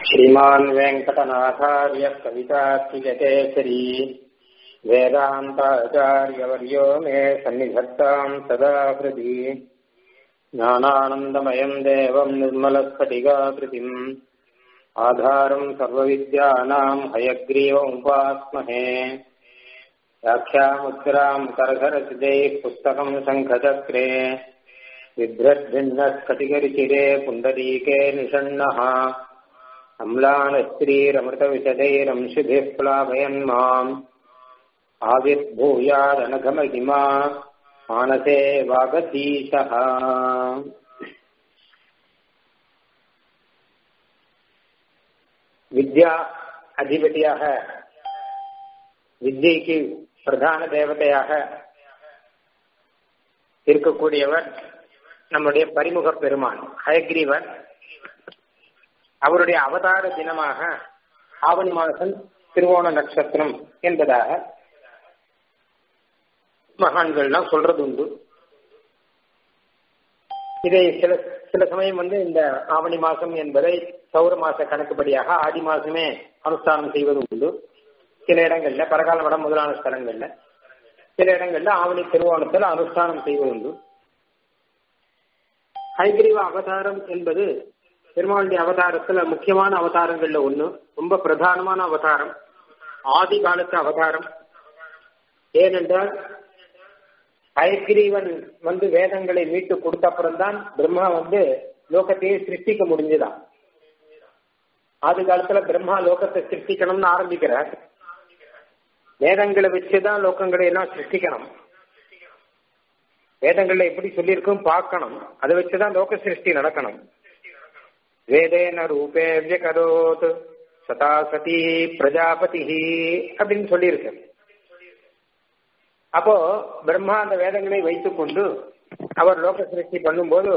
श्रीमान् वेङ्कटनाथार्य कवितात्रिजकेसरी वेदान्ताचार्यवर्यो मे सन्निधत्ताम् सदा हृदि ज्ञानानन्दमयम् देवम् निर्मलस्फटिकाकृतिम् आधारम् सर्वविद्यानाम् हयग्रीवमुपास्महे व्याख्यामुद्राम् करघरचिदैः पुस्तकम् शङ्खचक्रे बिभ्रद्भिन्नस्फटिकरिचिरे पुण्डरीके निषण्णः अम्लानस्त्रीरमृतविशदैरंशिभिः प्लावयन् माम् आविर्भूयादनघमहिमा मानसे वागधीशः வித்யா அதிபதியாக வித்யைக்கு பிரதான தேவதையாக இருக்கக்கூடியவர் நம்முடைய பரிமுக பெருமான் ஹயக்ரீவர் அவருடைய அவதார தினமாக ஆவணி மாதம் திருவோண நட்சத்திரம் என்பதாக மகான்கள்லாம் சொல்றது உண்டு இதை சில சில சமயம் வந்து இந்த ஆவணி மாசம் என்பதை சௌர மாச கணக்குப்படியாக ஆடி மாசமே அனுஷ்டானம் செய்வது உண்டு சில இடங்கள்ல பரகால வடம் முதலான ஸ்தலங்கள்ல சில இடங்கள்ல ஆவணி திருவோணத்தில் அனுஷ்டானம் செய்வது உண்டு ஹைகிரீவ அவதாரம் என்பது பெருமாளுடைய அவதாரத்துல முக்கியமான அவதாரங்கள்ல ஒண்ணு ரொம்ப பிரதானமான அவதாரம் ஆதி காலத்து அவதாரம் ஏனென்றால் ஹயக்கிரீவன் வந்து வேதங்களை மீட்டு கொடுத்த அப்புறம்தான் பிரம்மா வந்து லோகத்தையே சிருஷ்டிக்க முடிஞ்சுதான் ஆதி காலத்துல பிரம்மா லோகத்தை சிருஷ்டிக்கணும்னு ஆரம்பிக்கிறார் வேதங்களை வச்சுதான் லோகங்களை எல்லாம் சிருஷ்டிக்கணும் வேதங்கள்ல எப்படி சொல்லியிருக்கும் பார்க்கணும் அதை வச்சுதான் லோக சிருஷ்டி நடக்கணும் வேதேன ரூபே வியகரோத் சதா சதி பிரஜாபதி அப்படின்னு சொல்லியிருக்கு அப்போ பிரம்மா அந்த வேதங்களை வைத்துக் கொண்டு அவர் லோக சிருஷ்டி பண்ணும்போது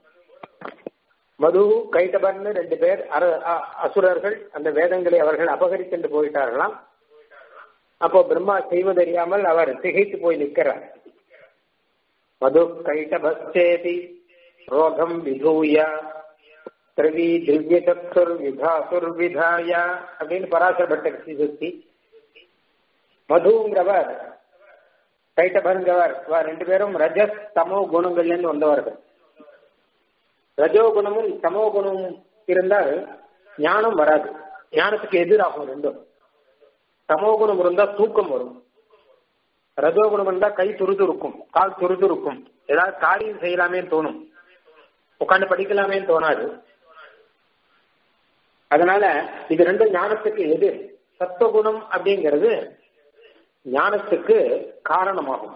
மது கைட்டபர்னு ரெண்டு பேர் அசுரர்கள் அந்த வேதங்களை அவர்கள் அபகரித்து போயிட்டார்களாம் அப்போ பிரம்மா செய்வதறியாமல் அவர் திகைத்து போய் நிற்கிறார் மது கைட்டபஸ்தேதி ரோகம் விதூய திரவி திவ்ய சத்துர் விதாசுர் விதாய அப்படின்னு பராசர பட்டர் சுத்தி மதுங்கிறவர் கைட்டபருங்கிறவர் ரெண்டு பேரும் ரஜஸ் தமோ குணங்கள்லேருந்து வந்தவர்கள் ரஜோ குணமும் தமோ குணமும் இருந்தால் ஞானம் வராது ஞானத்துக்கு எதிராகும் ரெண்டும் தமோ குணம் இருந்தா தூக்கம் வரும் ரஜோகுணம் இருந்தா கை துருதுருக்கும் கால் துருதுருக்கும் ஏதாவது காரியம் செய்யலாமே தோணும் உட்காந்து படிக்கலாமே தோணாது அதனால இது ரெண்டும் ஞானத்துக்கு எதிர் சத்துவகுணம் அப்படிங்கிறது ஞானத்துக்கு காரணமாகும்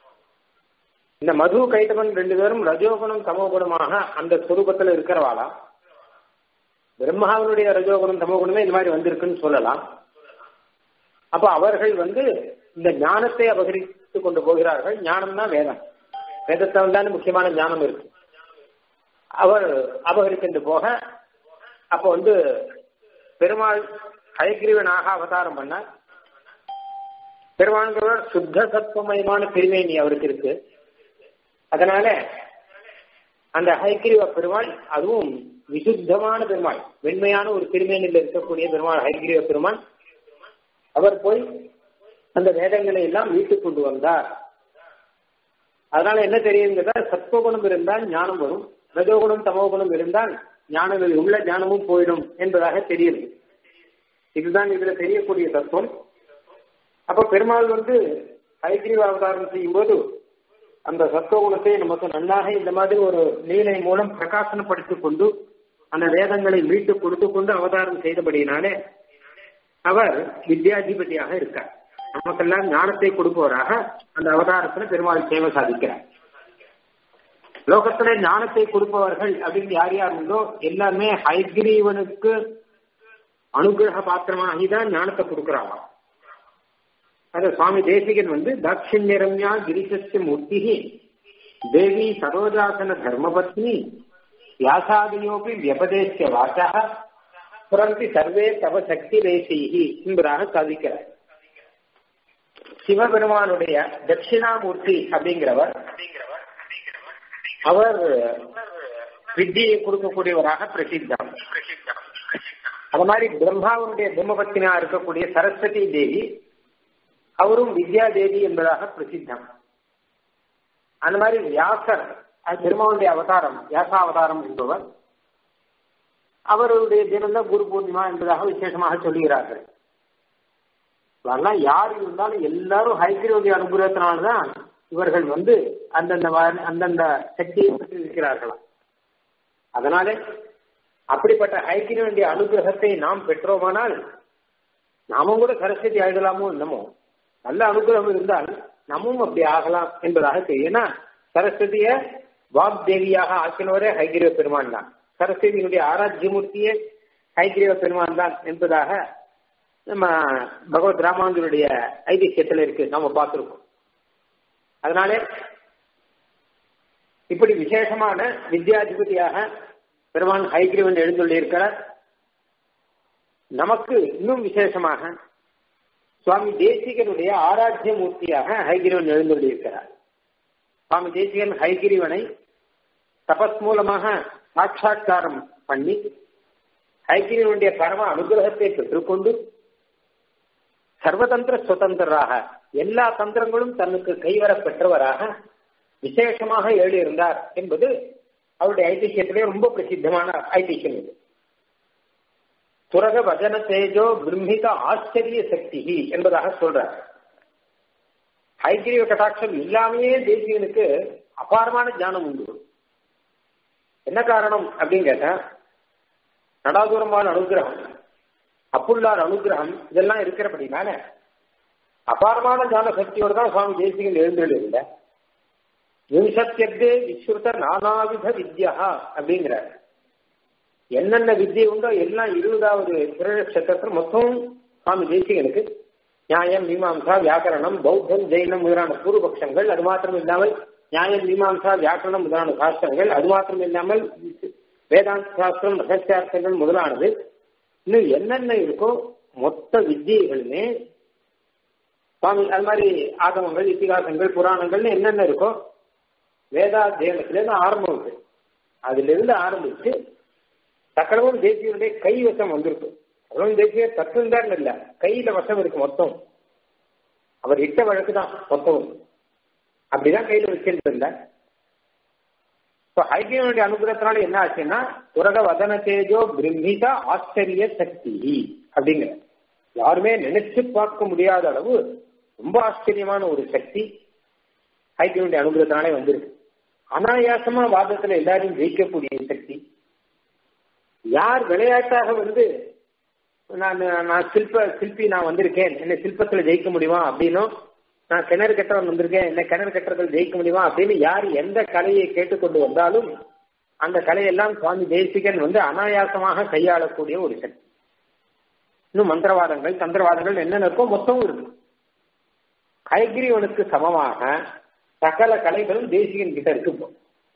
இந்த மது கைட்டவன் ரெண்டு பேரும் ரஜோகுணம் தமோகுணமாக அந்த சுரூபத்தில் இருக்கிறவாளா பிரம்மாவனுடைய ரஜோகுணம் தமோகுணமே இந்த மாதிரி வந்திருக்குன்னு சொல்லலாம் அப்ப அவர்கள் வந்து இந்த ஞானத்தை அபகரித்து கொண்டு போகிறார்கள் ஞானம் தான் வேதம் வேதத்தில் தான் முக்கியமான ஞானம் இருக்கு அவர் அபகரித்து போக அப்ப வந்து பெருமாள் ஹயகிரீவனாக அவதாரம் பண்ண பெருமாள்கிறவர் சுத்த சத்துவமயமான திருமேனி அவருக்கு இருக்கு அதனால அந்த ஹைகிரீவ பெருமாள் அதுவும் விசுத்தமான பெருமாள் வெண்மையான ஒரு திருமேனியில் இருக்கக்கூடிய பெருமாள் ஹைகிரீவ பெருமாள் அவர் போய் அந்த வேதங்களை எல்லாம் மீட்டுக் கொண்டு வந்தார் அதனால என்ன தெரியுங்கிறதா சத்துவகுணம் இருந்தால் ஞானம் வரும் ரஜோகுணம் தமோகுணம் இருந்தால் ஞானம் உள்ள ஞானமும் போயிடும் என்பதாக தெரியுது இதுதான் இதுல தெரியக்கூடிய தத்துவம் அப்ப பெருமாள் வந்து ஹைகிரீவ அவதாரம் செய்யும் போது அந்த சத்துவகுணத்தை நமக்கு நன்னாக இந்த மாதிரி ஒரு லீலை மூலம் பிரகாசனப்படுத்திக் கொண்டு அந்த வேதங்களை மீட்டு கொடுத்து கொண்டு அவதாரம் செய்தபடியினாலே அவர் வித்யாதிபதியாக இருக்கார் நமக்கெல்லாம் ஞானத்தை கொடுப்பவராக அந்த அவதாரத்துல பெருமாள் சேவை சாதிக்கிறார் லோகத்துல ஞானத்தை கொடுப்பவர்கள் அப்படின்னு யார் யார் உண்டோ எல்லாருமே ஹைகிரீவனுக்கு அனுகிரக பாத்திரமாகிதான் ஞானத்தை கொடுக்கிறாங்க அது சுவாமி தேசிகன் வந்து தாட்சிண்யரம்யா கிரிசஸ்ய மூர்த்தி தேவி சரோஜாசன தர்மபத்னி வியாசாதியோபி வியபதேசிய வாசா புரந்தி சர்வே தவ சக்தி தேசீகி என்பதாக சாதிக்கிறார் சிவபெருமானுடைய தட்சிணாமூர்த்தி அப்படிங்கிறவர் அவர் வித்தியை கொடுக்கக்கூடியவராக பிரசித்தம் அது மாதிரி பிரம்மாவனுடைய பிரம்மபத்தினா இருக்கக்கூடிய சரஸ்வதி தேவி அவரும் வித்யா தேவி என்பதாக பிரசித்தம் அந்த மாதிரி வியாசர் அது பெருமாவுடைய அவதாரம் வியாசாவதாரம் என்பவர் அவருடைய தினம்தான் குரு பூர்ணிமா என்பதாக விசேஷமாக சொல்லுகிறார்கள் அதெல்லாம் யார் இருந்தாலும் எல்லாரும் ஹைகிரீவனுடைய அனுகிரகத்தினால்தான் இவர்கள் வந்து அந்தந்த அந்தந்த சக்தியை பெற்று இருக்கிறார்களாம் அதனாலே அப்படிப்பட்ட ஹைகிரீவனுடைய அனுகிரகத்தை நாம் பெற்றோமானால் நாமும் கூட சரஸ்வதி ஆகலாமோ என்னமோ நல்ல அனுகிரகம் இருந்தால் நம்மும் அப்படி ஆகலாம் என்பதாக தெரியும் ஏன்னா சரஸ்வதிய வாக்தேவியாக ஆக்கினவரே ஹைகிரீவ பெருமான் தான் சரஸ்வதியினுடைய ஆராத்தியமூர்த்தியே ஹைகிரீவ பெருமான் தான் என்பதாக நம்ம பகவத் ராமானுஜருடைய ஐதிஹ்யத்தில் இருக்கு நம்ம பார்த்திருக்கோம் அதனாலே இப்படி விசேஷமான வித்யாதிபதியாக பெருமான் ஹைகிரீவன் எழுந்துள்ளிருக்கிறார் நமக்கு இன்னும் விசேஷமாக சுவாமி தேசிகனுடைய ஆராத்திய மூர்த்தியாக ஹைகிரீவன் எழுந்துள்ளிருக்கிறார் சுவாமி தேசிகன் ஹைகிரீவனை தபஸ் மூலமாக சாட்சா்காரம் பண்ணி ஹைகிரீவனுடைய பரம அனுகிரகத்தை பெற்றுக்கொண்டு சர்வதந்திர சுதந்திரராக எல்லா தந்திரங்களும் தன்னுக்கு கைவர பெற்றவராக விசேஷமாக எழுதியிருந்தார் என்பது அவருடைய ஐதிஹ்யத்திலே ரொம்ப பிரசித்தமான ஐதிஹ்யம் இது துரக வஜன தேஜோ பிரம்மிக ஆச்சரிய சக்தி என்பதாக சொல்றார் ஹைகிரீவ கட்டாட்சம் இல்லாமையே தேசியனுக்கு அபாரமான ஞானம் உண்டு என்ன காரணம் அப்படின்னு கேட்டா நடாதூரமான அனுகிரகம் அப்புள்ளார் அனுகிரகம் இதெல்லாம் இருக்கிறபடினால அபாரமான ஞான சக்தியோடு தான் சுவாமி தேசிகன் எழுந்திருந்த விம்சத்தியத்தே விஸ்ருத நானாவித வித்யா அப்படிங்கிறார் என்னென்ன வித்தியை உண்டோ எல்லாம் இருபதாவது திருநட்சத்திரத்தில் மொத்தம் சுவாமி தேசிகனுக்கு நியாயம் மீமாம்சா வியாக்கரணம் பௌத்தம் ஜெயினம் முதலான பூர்வபக்ஷங்கள் அது மாத்திரம் இல்லாமல் நியாயம் மீமாம்சா வியாக்கரணம் முதலான சாஸ்திரங்கள் அது மாத்திரம் இல்லாமல் வேதாந்த சாஸ்திரம் ரகசியார்த்தங்கள் முதலானது இன்னும் என்னென்ன இருக்கோ மொத்த வித்தியைகளுமே சுவாமி அது மாதிரி ஆகமங்கள் இத்திகாசங்கள் புராணங்கள்னு என்னென்ன இருக்கோ வேதாத்தியனத்திலேருந்து ஆரம்பம் இருக்கு அதுல இருந்து ஆரம்பிச்சு சக்கரமும் தேசியனுடைய கை வசம் வந்திருக்கு சக்கரமும் தேசிய தத்துவம் இல்ல கையில வசம் இருக்கு மொத்தம் அவர் இட்ட வழக்கு தான் மொத்தம் அப்படிதான் கையில வச்சிருந்த ஹைகியனுடைய அனுகிரகத்தினால என்ன ஆச்சுன்னா துரக வதன தேஜோ பிரம்மித ஆச்சரிய சக்தி அப்படிங்கிற யாருமே நினைச்சு பார்க்க முடியாத அளவு ரொம்ப ஆச்சரியமான ஒரு சக்தி ஹைகியனுடைய அனுகிரகத்தினாலே வந்திருக்கு அனாயாசமா வாதத்துல எல்லாரையும் ஜெயிக்கக்கூடிய சக்தி யார் விளையாட்டாக வந்து நான் நான் சில்ப சிற்பி நான் வந்திருக்கேன் என்ன சில்பத்துல ஜெயிக்க முடியுமா அப்படின்னும் நான் கிணறு கட்டுறவன் வந்திருக்கேன் என்ன கிணறு கட்டுறதில் ஜெயிக்க முடியுமா அப்படின்னு யார் எந்த கலையை கேட்டுக்கொண்டு வந்தாலும் அந்த கலையெல்லாம் சுவாமி தேசிகன் வந்து அனாயாசமாக கையாளக்கூடிய ஒரு சக்தி இன்னும் மந்திரவாதங்கள் தந்திரவாதங்கள் என்னென்ன இருக்கோ மொத்தமும் இருக்கு ஹைகிரீவனுக்கு சமமாக சகல கலைகளும் தேசிகன் கிட்ட இருக்கு இப்போ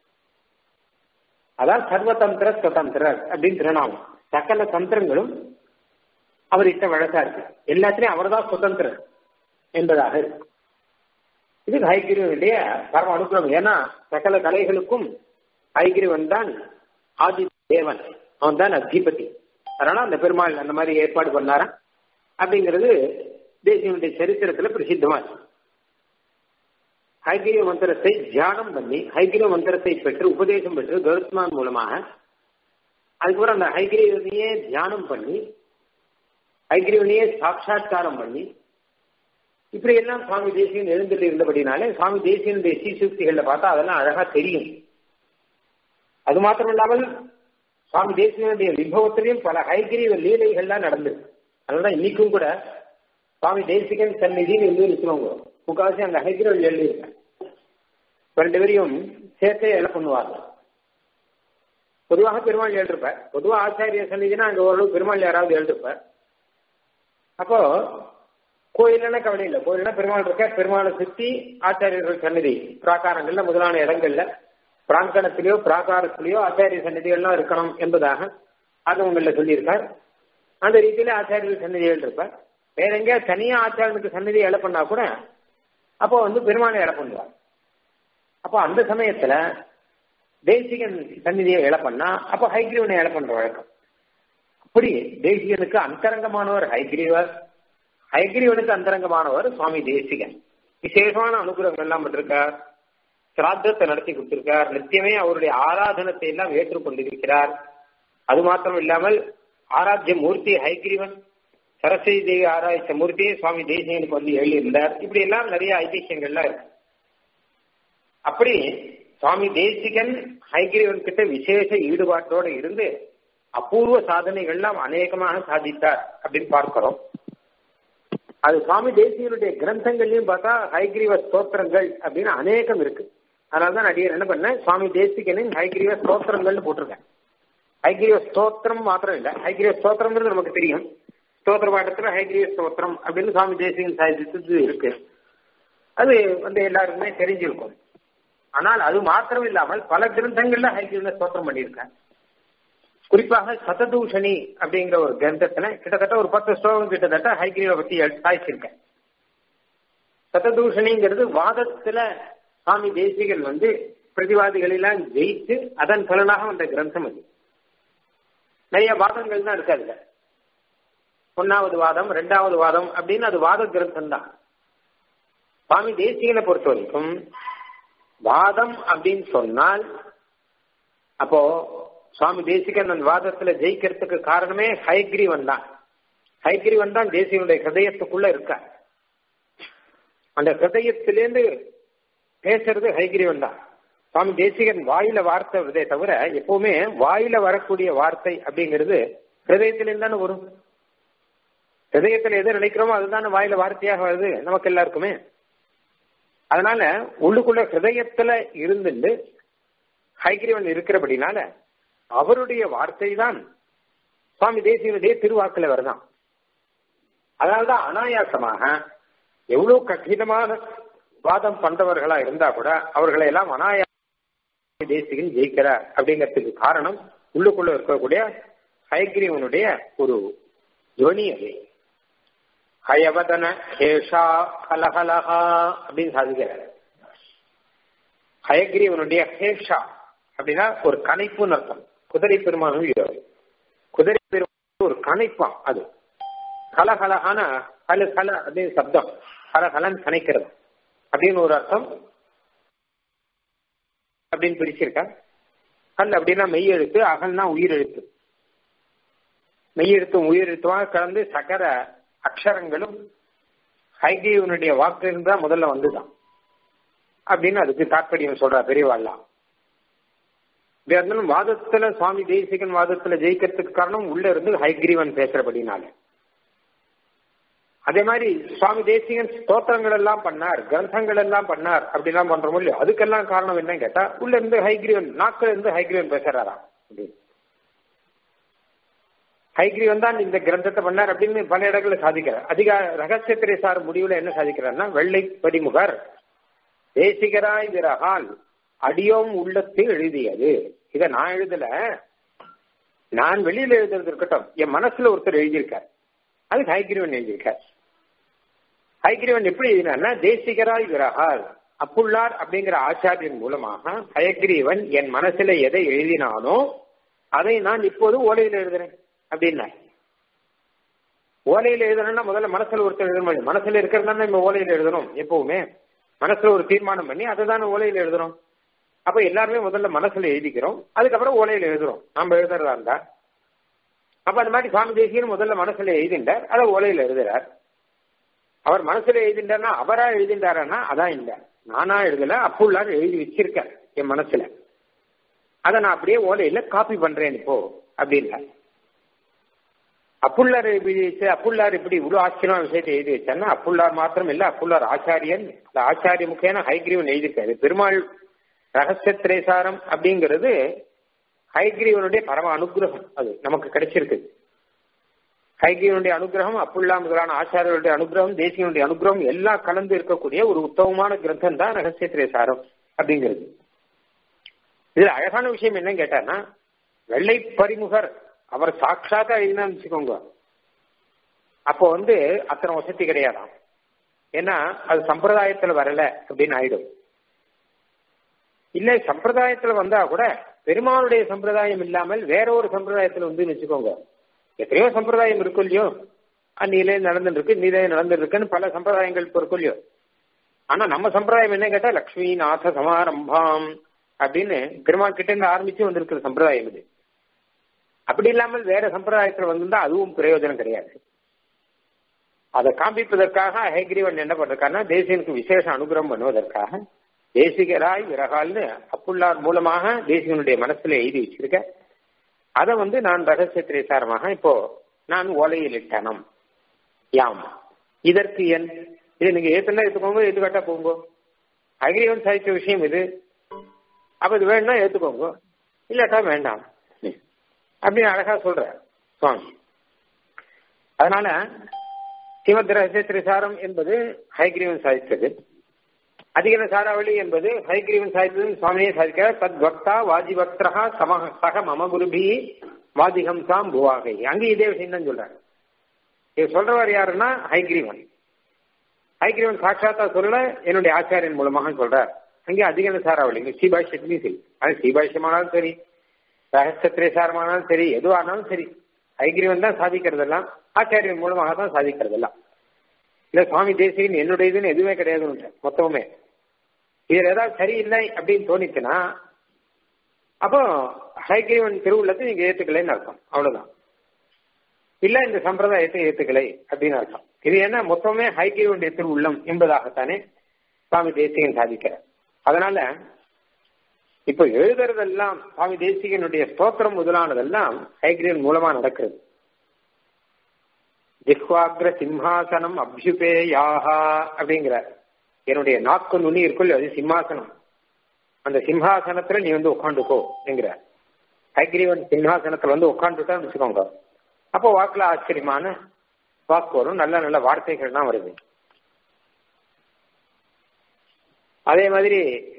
அதான் சர்வதந்திர சுதந்திரர் அப்படின்னு திருநாமம் சகல தந்திரங்களும் அவர்கிட்ட வழக்கா இருக்கு எல்லாத்திலையும் அவர் தான் சுதந்திரர் என்பதாக இருக்கு இது ஹைகிரிவனுடைய பரம அனுகிரகம் ஏன்னா சகல கலைகளுக்கும் ஹைகிரிவன் தான் ஆதி தேவன் அவன் தான் அதிபதி அதனால அந்த பெருமாள் அந்த மாதிரி ஏற்பாடு பண்ணாரா அப்படிங்கிறது தேசியனுடைய சரித்திரத்துல பிரசித்தமாச்சு ஹைகிரிய மந்திரத்தை தியானம் பண்ணி ஹைகிரிய மந்திரத்தை பெற்று உபதேசம் பெற்று கருத்மான் மூலமாக அதுக்கப்புறம் அந்த ஹைகிரியவனையே தியானம் பண்ணி ஹைகிரியவனையே சாட்சா்காரம் பண்ணி இப்படி எல்லாம் சுவாமி தேசியன் எழுந்துட்டு இருந்தபடினாலே சுவாமி தேசியனுடைய சீசுக்திகள்ல பார்த்தா அதெல்லாம் அழகா தெரியும் அது மாத்திரம் இல்லாமல் சுவாமி தேசியனுடைய விபவத்திலையும் பல ஹைகிரீவ லீலைகள்லாம் நடந்தது அதனால இன்னைக்கும் கூட சுவாமி தேசிகன் சந்நிதினு எழுதி இருக்கிறவங்க முக்காவாசி அந்த ஹைகிரீவ் எழுதியிருக்கேன் ரெண்டு பேரையும் சேர்த்தே எழ பண்ணுவாங்க பொதுவாக பெருமாள் எழுதிருப்பார் பொதுவாக ஆச்சாரிய சந்நிதினா அங்க ஓரளவு பெருமாள் யாராவது எழுதிருப்பார் அப்போ கோயில்னா கவலை இல்லை கோயில்னா பெருமாள் இருக்க பெருமாளை சுத்தி ஆச்சாரியர்கள் சன்னதி பிராகாரங்கள்ல முதலான இடங்கள்ல பிராங்கணத்திலேயோ பிராகாரத்திலேயோ ஆச்சாரிய சன்னதிகள்லாம் இருக்கணும் என்பதாக ஆகவங்கள்ல சொல்லியிருக்கார் அந்த ரீதியில ஆச்சாரியர்கள் சன்னதிகள் இருப்பார் வேற எங்கேயா தனியா ஆச்சாரியனுக்கு சன்னதி இழ பண்ணா கூட அப்போ வந்து பெருமாளை இழ பண்ணுவார் அப்போ அந்த சமயத்துல தேசிகன் சந்நிதியை இழ பண்ணா அப்போ ஹைகிரீவனை இழ பண்ற வழக்கம் அப்படி தேசிகனுக்கு அந்தரங்கமானவர் ஹைகிரீவர் ஹைகிரீவனுக்கு அந்தரங்கமானவர் சுவாமி தேசிகன் விசேஷமான அனுகிரகம் எல்லாம் பண்ணிருக்கார் சிராத்தத்தை நடத்தி கொடுத்திருக்கார் நித்தியமே அவருடைய ஆராதனத்தை எல்லாம் ஏற்றுக்கொண்டிருக்கிறார் அது மாத்திரம் இல்லாமல் ஆராத்திய மூர்த்தி ஹைகிரீவன் சரஸ்வதி தேவி ஆராய்ச்ச மூர்த்தியை சுவாமி தேசிகனுக்கு வந்து எழுதியிருந்தார் இப்படி எல்லாம் நிறைய ஐதிஹ்யங்கள்லாம் இருக்கு அப்படி சுவாமி தேசிகன் ஹைகிரீவன் கிட்ட விசேஷ ஈடுபாட்டோட இருந்து அபூர்வ சாதனைகள்லாம் அநேகமாக சாதித்தார் அப்படின்னு பார்க்கிறோம் அது சுவாமி தேசியனுடைய கிரந்தங்கள்லயும் பார்த்தா ஹைகிரீவ ஸ்தோத்திரங்கள் அப்படின்னு அநேகம் இருக்கு அதனாலதான் நடிகர் என்ன பண்ணேன் சுவாமி தேசிகனின் ஹைகிரீவ ஸ்தோத்திரங்கள்னு போட்டிருக்கேன் ஹைகிரீவ ஸ்தோத்திரம் மாத்திரம் இல்ல ஹைகிரீவ ஸ்தோத்திரம்ன்றது நமக்கு தெரியும் ஸ்தோத்திர பாடத்துல ஹைகிரீவ ஸ்தோத்திரம் அப்படின்னு சுவாமி தேசிகன் சாதித்தது இருக்கு அது வந்து எல்லாருக்குமே தெரிஞ்சிருக்கும் ஆனால் அது மாத்திரம் இல்லாமல் பல கிரந்தங்கள்ல ஹைகிரீவ ஸ்தோத்திரம் பண்ணியிருக்கேன் குறிப்பாக சததூஷணி அப்படிங்கிற ஒரு கிரந்தத்துல கிட்டத்தட்ட ஒரு பத்து ஸ்லோகம் கிட்டத்தட்ட ஹைகிரீவை பத்தி சாய்ச்சிருக்கேன் சததூஷணிங்கிறது வாதத்துல சுவாமி தேசிகன் வந்து பிரதிவாதிகளெல்லாம் ஜெயித்து அதன் பலனாக வந்த கிரந்தம் அது நிறைய வாதங்கள் தான் இருக்கு அதுல ஒன்னாவது வாதம் ரெண்டாவது வாதம் அப்படின்னு அது வாத கிரந்தம் தான் சுவாமி தேசிகனை பொறுத்த வரைக்கும் வாதம் அப்படின்னு சொன்னால் அப்போ சுவாமி தேசிகன் அந்த வாதத்துல ஜெயிக்கிறதுக்கு காரணமே ஹைகிரீவன் தான் ஹைகிரீவன் தான் தேசியனுடைய ஹிருதயத்துக்குள்ள இருக்க அந்த ஹிருதயத்திலேருந்து பேசுறது ஹைகிரீவன் தான் சுவாமி தேசிகன் வாயில வார்த்தை வருதே தவிர எப்பவுமே வாயில வரக்கூடிய வார்த்தை அப்படிங்கிறது ஹிருதயத்திலேருந்து தானே வரும் ஹிருதயத்துல எது நினைக்கிறோமோ அதுதானே வாயில வார்த்தையாக வருது நமக்கு எல்லாருக்குமே அதனால உள்ளுக்குள்ள ஹிருதயத்துல இருந்துட்டு ஹைகிரீவன் இருக்கிறபடினால அவருடைய வார்த்தை தான் சுவாமி தேசியனுடைய திருவாக்குல வருதான் அதனால்தான் அனாயாசமாக எவ்வளவு கடினமான வாதம் பண்றவர்களா இருந்தா கூட அவர்களை எல்லாம் அனாயாச தேசிகன் ஜெயிக்கிறார் அப்படிங்கிறதுக்கு காரணம் உள்ளுக்குள்ள இருக்கக்கூடிய ஹயக்ரீவனுடைய ஒரு துவனி அது ஹயவதன ஹேஷா கலகலகா அப்படின்னு சாதிக்கிறார் ஹயக்ரீவனுடைய ஹேஷா அப்படின்னா ஒரு கணைப்புன்னு அர்த்தம் குதிரை பெருமானும் குதிரை பெருமான் ஒரு கணைப்பான் அது கலகலகான கல கல அப்படின்னு சப்தம் கலகலன் கணைக்கிறது அப்படின்னு ஒரு அர்த்தம் அப்படின்னு பிரிச்சிருக்கா கல் அப்படின்னா மெய் எழுத்து அகல்னா உயிர் எழுத்து மெய் எழுத்தும் உயிர் எழுத்துமாக கலந்து சகர அக்ஷரங்களும் ஹைகிரீவனுடைய வாக்கு இருந்தா முதல்ல வந்துதான் அப்படின்னு அதுக்கு தாற்பயம் சொல்றா பெரியவாள்லாம் இருந்தாலும் வாதத்துல சுவாமி தேசிகன் வாதத்துல ஜெயிக்கிறதுக்கு காரணம் உள்ள இருந்து ஹைகிரீவன் பேசுறபடினால அதே மாதிரி சுவாமி தேசிகன் ஸ்தோத்திரங்கள் எல்லாம் பண்ணார் கிரந்தங்கள் எல்லாம் பண்ணார் அப்படிலாம் பண்றோம் இல்லையோ அதுக்கெல்லாம் காரணம் என்னன்னு கேட்டா உள்ள இருந்து ஹைகிரீவன் நாக்குல இருந்து ஹைகிரீவன் பேசுறாராம் அப்படின்னு ஹைகிரீவன் தான் இந்த கிரந்தத்தை பண்ணார் அப்படின்னு பல இடங்கள்ல சாதிக்கிறார் அதிக ரகசியத்திரை சார் முடிவுல என்ன சாதிக்கிறார்னா வெள்ளை படிமுகர் தேசிகராய் விரகால் அடியோம் உள்ளத்து எழுதியது இத நான் எழுதல நான் வெளியில எழுதுறது இருக்கட்டும் என் மனசுல ஒருத்தர் எழுதியிருக்கார் அது ஹைகிரீவன் எழுதியிருக்கார் ஹைகிரீவன் எப்படி எழுதினார்னா தேசிகராய் விரகால் அப்புள்ளார் அப்படிங்கிற ஆச்சாரியன் மூலமாக ஹயக்ரீவன் என் மனசுல எதை எழுதினானோ அதை நான் இப்போது ஓலையில் எழுதுறேன் அப்படின்னா ஓலையில் எழுதணும்னா முதல்ல மனசுல ஒருத்தர் எழுதணும் மனசுல இருக்கிறதா நம்ம ஓலையில் எழுதணும் எப்பவுமே மனசுல ஒரு தீர்மானம் பண்ணி அதை தான் ஓலையில் எழுதுறோம் அப்ப எல்லாருமே முதல்ல மனசுல எழுதிக்கிறோம் அதுக்கப்புறம் ஓலையில எழுதுறோம் நம்ம எழுதுறதா இருந்தா அப்ப அந்த மாதிரி சுவாமி தேசியன் முதல்ல மனசுல எழுதிண்டார் அதை ஓலையில எழுதுறார் அவர் மனசுல எழுதிண்டார்னா அவரா எழுதிண்டாரா அதான் இல்ல நானா எழுதல அப்புள்ளார் எழுதி வச்சிருக்கார் என் மனசுல அதை நான் அப்படியே ஓலையில காப்பி பண்றேன் இப்போ அப்படின்னா அப்புள்ளார் எழுதி வச்சு அப்புள்ளார் இப்படி இவ்வளவு ஆச்சரியமான விஷயத்தை எழுதி வச்சாருன்னா அப்புள்ளார் மாத்திரம் இல்ல அப்புள்ளார் ஆச்சாரியன் இந்த ஆச்சாரிய முக்கியமான ஹைகிரீவன் எழுதியிருக்காரு பெருமாள் ரகசிய திரேசாரம் அப்படிங்கிறது ஹைகிரீவனுடைய பரம அனுகிரகம் அது நமக்கு கிடைச்சிருக்கு ஹைகிரீவனுடைய அனுகிரகம் அப்புல்லா முதலான ஆச்சாரியருடைய அனுகிரகம் தேசியனுடைய அனுகிரகம் எல்லாம் கலந்து இருக்கக்கூடிய ஒரு உத்தமமான கிரந்தம் தான் ரகசிய திரேசாரம் அப்படிங்கிறது இதுல அழகான விஷயம் என்னன்னு கேட்டார்னா வெள்ளை பரிமுகர் அவர் சாட்சாத்தா எழுதினான்னு வச்சுக்கோங்க அப்போ வந்து அத்தனை வசதி கிடையாதாம் ஏன்னா அது சம்பிரதாயத்துல வரல அப்படின்னு ஆயிடும் இல்ல சம்பிரதாயத்துல வந்தா கூட பெருமானுடைய சம்பிரதாயம் இல்லாமல் வேற ஒரு சம்பிரதாயத்துல வந்து வச்சுக்கோங்க எத்தனையோ சம்பிரதாயம் இருக்கும் இல்லையோ அந்நிலே நடந்துட்டு இருக்கு நீலே நடந்துட்டு இருக்குன்னு பல சம்பிரதாயங்கள் இப்போ இருக்கும் இல்லையோ ஆனா நம்ம சம்பிரதாயம் என்ன கேட்டா லக்ஷ்மி நாத சமாரம்பாம் அப்படின்னு பெருமாள் கிட்ட இருந்து ஆரம்பிச்சு வந்திருக்கிற சம்பிரதாயம் இது அப்படி இல்லாமல் வேற சம்பிரதாயத்தில் வந்திருந்தா அதுவும் பிரயோஜனம் கிடையாது அதை காண்பிப்பதற்காக ஹேகிரிவன் என்ன பண்றாருன்னா தேசியனுக்கு விசேஷ அனுகிரகம் பண்ணுவதற்காக தேசிகராய் விரகால்னு அப்புள்ளார் மூலமாக தேசிகனுடைய மனசுல எழுதி வச்சிருக்க அதை வந்து நான் ரகசிய திரைசாரமாக இப்போ நான் ஓலையில் இட்டனம் யாம் இதற்கு என் இது நீங்க ஏத்துனா ஏத்துக்கோங்க ஏத்துக்காட்டா போங்க அகிரிவன் சாதித்த விஷயம் இது அப்ப இது வேணும்னா ஏத்துக்கோங்க இல்லாட்டா வேண்டாம் அப்படின்னு அழகா சொல்ற சுவாமி அதனால ஸ்ரீமத் ரகசிய திரிசாரம் என்பது ஹைகிரீவன் சாதித்தது அதிகன சாராவளி என்பது ஹைகிரீவன் சாதித்தது சுவாமியே சாதிக்கிறார் தத் பக்தா வாஜி பக்தரா சம சக மம குருபி வாதிகம்சாம் புவாகை அங்கே இதே விஷயம் தான் சொல்றாங்க இது சொல்றவர் யாருன்னா ஹைகிரீவன் ஹைகிரீவன் சாட்சாத்தா சொல்ல என்னுடைய ஆச்சாரியன் மூலமாக சொல்றார் அங்கே அதிகன சாராவளி ஸ்ரீபாஷ்யத்திலையும் சரி அது ஸ்ரீபாஷ்யமானாலும் சரி ரகசியத்திரேசாரமானாலும் சரி எதுவானாலும் சரி ஐகிரிவன் தான் சாதிக்கிறதெல்லாம் ஆச்சாரியன் மூலமாக தான் சாதிக்கிறதெல்லாம் இல்ல சுவாமி தேசிகன் என்னுடையதுன்னு எதுவுமே கிடையாதுன்னு மொத்தமுமே இதுல ஏதாவது சரியில்லை அப்படின்னு தோணிச்சுன்னா அப்போ ஹைகிரீவன் திருவுள்ளத்தை நீங்க ஏத்துக்கலைன்னு அர்த்தம் அவ்வளவுதான் இல்ல இந்த சம்பிரதாயத்தை ஏத்துக்கலை அப்படின்னு அர்த்தம் இது என்ன மொத்தமே ஹைகிரீவனுடைய திருவுள்ளம் என்பதாகத்தானே சுவாமி தேசிகன் சாதிக்கிறார் அதனால இப்ப எழுதுறதெல்லாம் சுவாமி தேசிகனுடைய ஸ்தோத்திரம் முதலானதெல்லாம் ஹைகிரீவன் மூலமா நடக்கிறது ஜிஹ்வாக்ர சிம்ஹாசனம் அபியுபேயாஹா அப்படிங்கிற என்னுடைய நாக்கு நுனி இருக்குல்ல அது சிம்ஹாசனம் அந்த சிம்ஹாசனத்துல நீ வந்து உட்காந்துக்கோ என்கிற ஹைகிரீவன் சிம்ஹாசனத்துல வந்து உட்காந்துட்டான்னு வச்சுக்கோங்க அப்போ வாக்குல ஆச்சரியமான வாக்கு வரும் நல்ல நல்ல வார்த்தைகள் தான் வருது அதே மாதிரி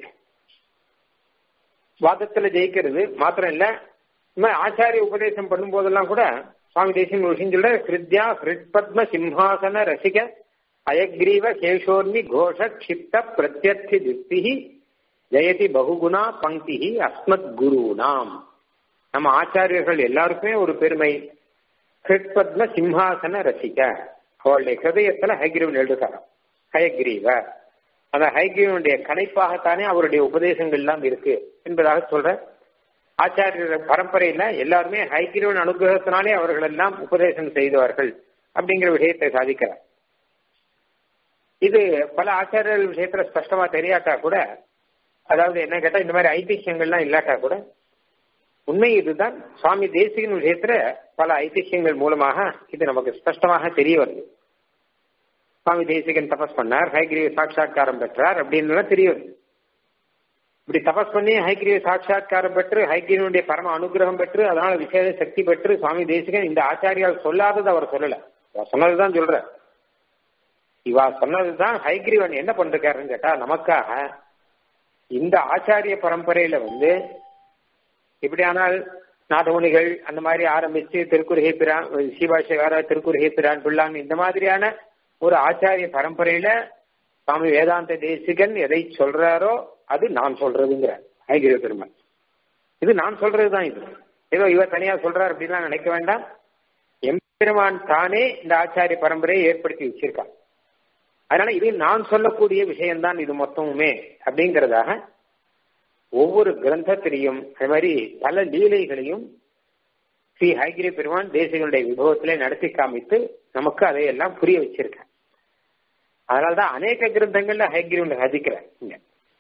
வாதத்துல ஜெயிக்கிறது மாத்திரம் இல்ல இந்த மாதிரி ஆச்சாரிய உபதேசம் பண்ணும் போதெல்லாம் கூட சுவாமி தேசியம் ஒரு விஷயம் சொல்ற ஹிருத்யா ஹிருத்பத்ம சிம்ஹாசன ரசிக அயக்ரீவ கேஷோர்மி கோஷ க்ஷிப்த பிரத்யர்த்தி திருப்தி ஜெயதி பகுகுணா பங்கி அஸ்மத் குருநாம் நம்ம ஆச்சாரியர்கள் எல்லாருக்குமே ஒரு பெருமை ஹிருத்பத்ம சிம்ஹாசன ரசிக அவளுடைய ஹிருதயத்துல ஹைகிரீவன் எழுதுகிறார் ஹயக்ரீவ அந்த ஹைகிரீவனுடைய கணைப்பாகத்தானே அவருடைய உபதேசங்கள் எல்லாம் இருக்கு என்பதாக சொல்ற ஆச்சாரியர் பரம்பரையில எல்லாருமே ஹைகிரீவன் அனுகிரகத்தினாலே அவர்கள் எல்லாம் உபதேசம் செய்தவர்கள் அப்படிங்கிற விஷயத்தை சாதிக்கிறார் இது பல ஆச்சாரியர்கள் விஷயத்துல ஸ்பஷ்டமா தெரியாட்டா கூட அதாவது என்ன கேட்டா இந்த மாதிரி ஐதிஹ்யங்கள்லாம் இல்லாட்டா கூட உண்மை இதுதான் சுவாமி தேசிகன் விஷயத்துல பல ஐதிஹ்யங்கள் மூலமாக இது நமக்கு ஸ்பஷ்டமாக தெரிய வருது சுவாமி தேசிகன் தபஸ் பண்ணார் ஹைகிரீவ சாட்சா்காரம் பெற்றார் அப்படின்னு தெரிய வருது இப்படி தபஸ் பண்ணி ஹைகிரீவ சாட்சா்காரம் பெற்று ஹைகிரீவனுடைய பரம அனுகிரகம் பெற்று அதனால விசேஷ சக்தி பெற்று சுவாமி தேசிகன் இந்த ஆச்சாரியால் சொல்லாதது அவர் சொல்லல சொன்னதுதான் சொல்ற இவா சொன்னதுதான் ஹைகிரீவன் என்ன பண்றாருன்னு கேட்டா நமக்காக இந்த ஆச்சாரிய பரம்பரையில வந்து இப்படியானால் நாதமுனிகள் அந்த மாதிரி ஆரம்பிச்சு திருக்குறுகை பிரான் சிவாஷகார திருக்குறுகை பிரான் பிள்ளான் இந்த மாதிரியான ஒரு ஆச்சாரிய பரம்பரையில சுவாமி வேதாந்த தேசிகன் எதை சொல்றாரோ அது நான் சொல்றதுங்கிற ஐகிரிய பெருமாள் இது நான் சொல்றதுதான் இது ஏதோ இவர் தனியா சொல்றார் அப்படின்லாம் நினைக்க வேண்டாம் எம்பெருமான் தானே இந்த ஆச்சாரிய பரம்பரையை ஏற்படுத்தி வச்சிருக்கான் அதனால இது நான் சொல்லக்கூடிய விஷயம்தான் இது மொத்தமுமே அப்படிங்கிறதாக ஒவ்வொரு கிரந்தத்திலையும் அது மாதிரி பல லீலைகளையும் ஸ்ரீ ஹைகிரி பெருமான் தேசிகளுடைய விபவத்திலே நடத்தி காமித்து நமக்கு அதையெல்லாம் புரிய வச்சிருக்கேன் அதனால்தான் அநேக கிரந்தங்கள்ல ஹைகிரி ஹதிக்கிறேன் இங்க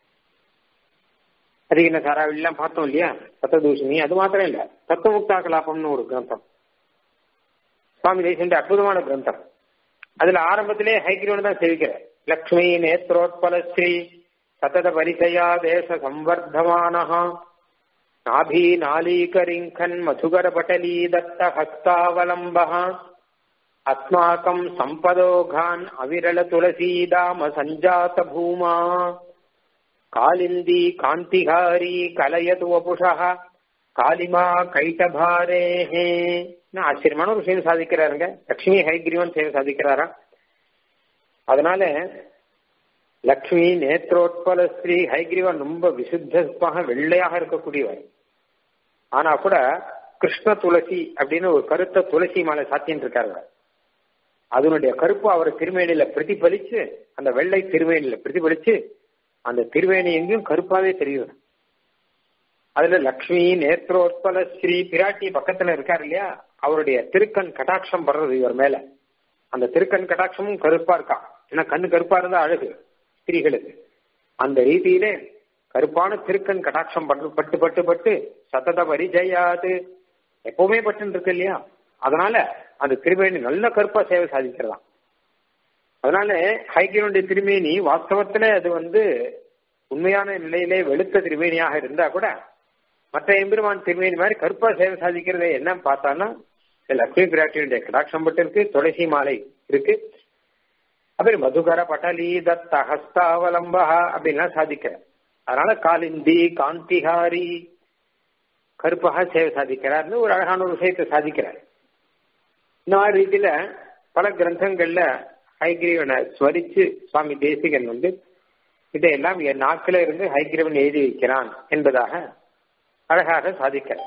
அதிக சாராவிலாம் பார்த்தோம் இல்லையா சத்ததூஷணி அது மாத்திரம் இல்ல தத்துவமுக்தா கலாபம்னு ஒரு கிரந்தம் சுவாமி தேசிய அற்புதமான கிரந்தம் அதுல ஆரம்பத்திலே ஹைகிரிவன் தான் சேவிக்கிற லக்ஷ்மி நேத்ரோத்பல ஸ்ரீ சதத பரிசயா தேச சம்வர்தமான நாபி நாலீகரிங்கன் மதுகர பட்டலீ தத்த ஹஸ்தாவலம்ப அஸ்மாக்கம் சம்பதோகான் அவிரல துளசீதாம சஞ்சாத பூமா காலிந்தி காந்திகாரி கலயது வபுஷா காலிமா கைட்டபாரேஹே ஆச்சரியமான ஒரு விஷயம் சாதிக்கிறாருங்க லக்ஷ்மி ஹைகிரீவன் செயல் சாதிக்கிறாரா அதனால லக்ஷ்மி நேத்ரோத்பல ஸ்ரீ ஹைகிரீவன் ரொம்ப விசுத்தமாக வெள்ளையாக இருக்கக்கூடியவர் ஆனா கூட கிருஷ்ண துளசி அப்படின்னு ஒரு கருத்த துளசி மாலை சாத்தின்னு இருக்காரு அதனுடைய கருப்பு அவர் திருமேனியில பிரதிபலிச்சு அந்த வெள்ளை திருமேனியில பிரதிபலிச்சு அந்த திருவேணி எங்கேயும் கருப்பாவே தெரியும் அதுல லக்ஷ்மி நேத்ரோத்பல ஸ்ரீ பிராட்டி பக்கத்துல இருக்காரு இல்லையா அவருடைய திருக்கண் கடாட்சம் படுறது இவர் மேல அந்த திருக்கண் கடாட்சமும் கருப்பா இருக்கா ஏன்னா கண்ணு கருப்பா இருந்தா அழகு ஸ்திரீகளுக்கு அந்த ரீதியிலே கருப்பான திருக்கண் கடாட்சம் பட்டு பட்டு பட்டு பட்டு சத்தத பரிஜயாது எப்பவுமே பட்டு இருக்கு இல்லையா அதனால அந்த திருமேனி நல்ல கருப்பா சேவை சாதிக்கிறதாம் அதனால ஹைகிரனுடைய திருமேனி வாஸ்தவத்துல அது வந்து உண்மையான நிலையிலே வெளுத்த திருமேனியாக இருந்தா கூட மற்ற எம்பெருமான் திருமேனி மாதிரி கருப்பா சேவை சாதிக்கிறது என்ன பார்த்தான்னா லக்ஷ்மி பிராட்டியுடைய கடாட்சம் பட்டு இருக்கு துளசி மாலை இருக்கு அப்புறம் மதுகர பட்டலி தத்த ஹஸ்தாவலம்பா அப்படின்லாம் சாதிக்கிற அதனால காலிந்தி காந்திஹாரி கருப்பாக சேவை சாதிக்கிறார்னு ஒரு அழகான ஒரு விஷயத்தை சாதிக்கிறார் இந்த மாதிரி ரீதியில பல கிரந்தங்கள்ல ஹைகிரீவனை ஸ்மரிச்சு சுவாமி தேசிகன் வந்து இதையெல்லாம் என் நாக்கில இருந்து ஹைகிரீவன் எழுதி வைக்கிறான் என்பதாக அழகாக சாதிக்கிறார்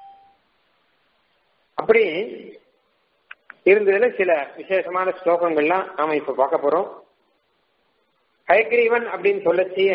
அப்படி இருந்ததுல சில விசேஷமான ஸ்லோகங்கள்லாம் நாம இப்ப பார்க்க போறோம் ஹயக்ரீவன் அப்படின்னு சொல்லச்சிய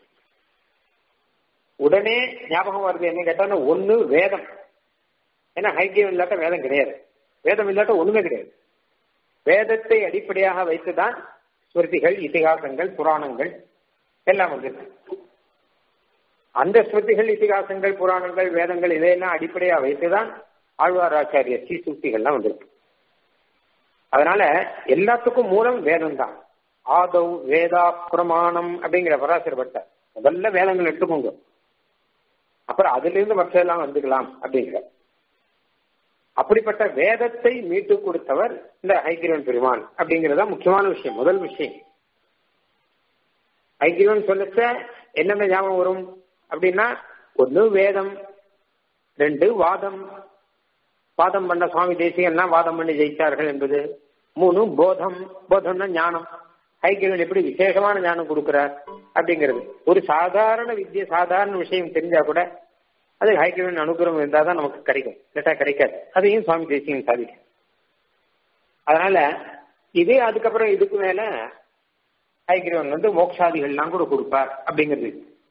உடனே ஞாபகம் வருது என்ன கேட்டா ஒண்ணு வேதம் ஏன்னா ஹைகிரீவன் இல்லாட்ட வேதம் கிடையாது வேதம் இல்லாட்ட ஒண்ணுமே கிடையாது வேதத்தை அடிப்படையாக வைத்துதான் ஸ்மிருதிகள் இதிகாசங்கள் புராணங்கள் எல்லாம் வந்திருக்கு அந்த ஸ்மிருதிகள் இதிகாசங்கள் புராணங்கள் வேதங்கள் இதையெல்லாம் அடிப்படையா வைத்துதான் ஆழ்வாராச்சாரிய சீசூக்திகள்லாம் வந்திருக்கு அதனால எல்லாத்துக்கும் மூலம் வேதம் தான் ஆதவ் வேதா பிரமாணம் அப்படிங்கிற பராசர் பட்டார் முதல்ல வேதங்கள் எடுத்துக்கோங்க அப்புறம் அதுல இருந்து மற்றெல்லாம் வந்துக்கலாம் அப்படிங்கிற அப்படிப்பட்ட வேதத்தை மீட்டு கொடுத்தவர் இந்த ஹைகிரவன் பெருமான் அப்படிங்கறத முக்கியமான விஷயம் முதல் விஷயம் ஹைகிரவன் சொல்லச்ச என்னென்ன ஞாபகம் வரும் அப்படின்னா ஒன்னு வேதம் ரெண்டு வாதம் வாதம் பண்ண சுவாமி தேசிகன்னா வாதம் பண்ணி ஜெயித்தார்கள் என்பது மூணு போதம் போதம்னா ஞானம் ஹைகிரவன் எப்படி விசேஷமான ஞானம் கொடுக்கிறார் அப்படிங்கிறது ஒரு சாதாரண வித்திய சாதாரண விஷயம் தெரிஞ்சா கூட அது ஹைகிரவன் அனுகிரகம் இருந்தால் தான் நமக்கு கிடைக்கும் இல்லாட்டா கிடைக்காது அதையும் சுவாமி தேசியம் சாதிக்கும் அதனால இது அதுக்கப்புறம் இதுக்கு மேல ஹைகிரவன் வந்து மோக்ஷாதிகள்லாம் கூட கொடுப்பார் அப்படிங்கிறது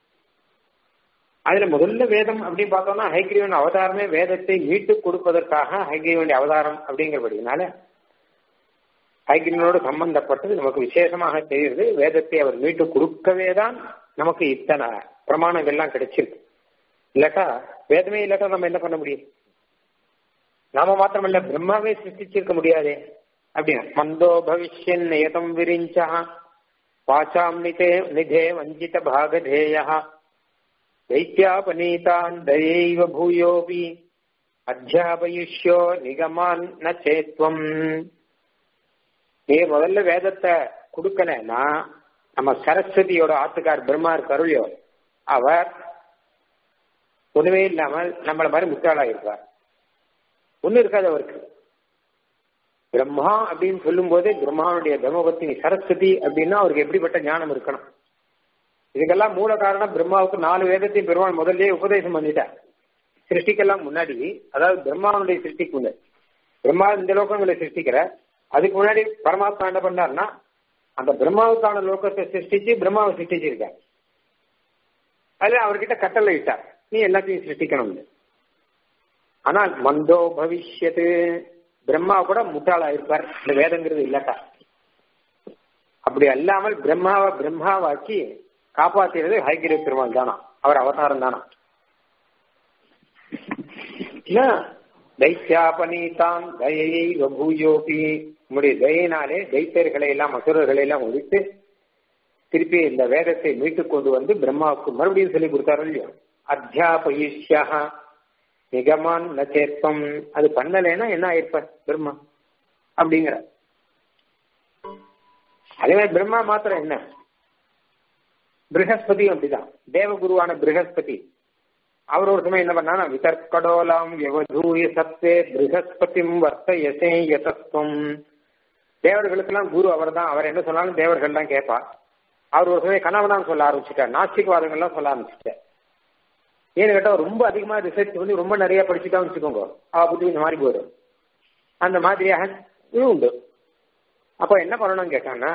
அதுல முதல்ல வேதம் அப்படின்னு பார்த்தோம்னா ஹைகிரீவன் அவதாரமே வேதத்தை மீட்டு கொடுப்பதற்காக ஹைகிரீவனுடைய அவதாரம் அப்படிங்கிறபடினால ஹைகிரீவனோடு சம்பந்தப்பட்டது நமக்கு விசேஷமாக தெரியுது வேதத்தை அவர் மீட்டு கொடுக்கவே தான் நமக்கு இத்தனை பிரமாணங்கள்லாம் கிடைச்சிருக்கு இல்லாட்டா வேதமே இல்லாட்டா நம்ம என்ன பண்ண முடியும் நாம மாத்திரமல்ல பிரம்மாவே சிருஷ்டிச்சிருக்க முடியாதே அப்படின்னா மந்தோ பவிஷ்யன் நியதம் விரிஞ்சா வாசாம் நிதே நிதே வஞ்சித பாகதேயா दैत्यापनीतान् दयैव भूयोऽपि அத்தியாபயுஷ்யோ நிகமான் ந சேத்வம் நீ முதல்ல வேதத்தை கொடுக்கலன்னா நம்ம சரஸ்வதியோட ஆத்துக்கார் பிரம்மா கருளியோ அவர் ஒண்ணுமே இல்லாமல் நம்மள மாதிரி முத்தாளா இருப்பார் ஒண்ணு இருக்காது அவருக்கு பிரம்மா அப்படின்னு சொல்லும் போதே பிரம்மாவுடைய தர்மபத்தினி சரஸ்வதி அப்படின்னா அவருக்கு எப்படிப்பட்ட ஞானம் இருக்கணும் இதுக்கெல்லாம் மூல காரணம் பிரம்மாவுக்கு நாலு வேதத்தையும் பெருமாள் முதல்ல உபதேசம் பண்ணிட்டார் சிருஷ்டிக்கெல்லாம் முன்னாடி அதாவது பிரம்மாவுடைய சிருஷ்டிக்கு முன்னாடி பிரம்மா இந்த லோகங்களை சிருஷ்டிக்கிற அதுக்கு முன்னாடி பரமாத்மா என்ன பண்ணார்னா அந்த பிரம்மாவுக்கான லோகத்தை சிருஷ்டிச்சு பிரம்மாவை சிருஷ்டிச்சிருக்கார் அதுல அவர்கிட்ட கட்டளை இட்டார் நீ எல்லாத்தையும் சிருஷ்டிக்கணும்னு ஆனால் மந்தோ பவிஷ்யத்து பிரம்மா கூட முட்டாளா இருப்பார் இந்த வேதங்கிறது இல்லாட்டா அப்படி அல்லாமல் பிரம்மாவை பிரம்மாவாக்கி காப்பாத்தினது ஹைகிரி பெருமாள் தானா அவர் அவதாரம் தானா தைத்தியாபனீதான் தயையை வபூயோபி உங்களுடைய தயினாலே தைத்தியர்களை எல்லாம் அசுரர்களை எல்லாம் ஒழித்து திருப்பி இந்த வேதத்தை மீட்டு கொண்டு வந்து பிரம்மாவுக்கு மறுபடியும் சொல்லி கொடுத்தாரு இல்லையோ அத்தியாபயிஷ்யா நிகமான் நச்சேத்வம் அது பண்ணலைன்னா என்ன ஆயிருப்பார் பிரம்மா அப்படிங்கிற அதே மாதிரி பிரம்மா மாத்திரம் என்ன பிரகஸ்பதியும் அப்படிதான் தேவகுருவான பிரகஸ்பதி அவர் ஒரு சமயம் என்ன பண்ணா விதர்க்கடோலாம் விவதூய சத்தே பிரகஸ்பதிம் வர்த்தயசே யதத்துவம் தேவர்களுக்கெல்லாம் குரு அவர் தான் அவர் என்ன சொன்னாலும் தேவர்கள் தான் கேட்பார் அவர் ஒரு சமயம் கனவு தான் சொல்ல ஆரம்பிச்சுட்டார் நாஸ்திகவாதங்கள்லாம் சொல்ல ஆரம்பிச்சுட்டார் ஏன்னு கேட்டா ரொம்ப அதிகமா ரிசர்ச் பண்ணி ரொம்ப நிறைய படிச்சுட்டா வச்சுக்கோங்க ஆ புத்தி இந்த மாதிரி போயிடும் அந்த மாதிரியாக இது உண்டு அப்ப என்ன பண்ணணும்னு கேட்டாங்கன்னா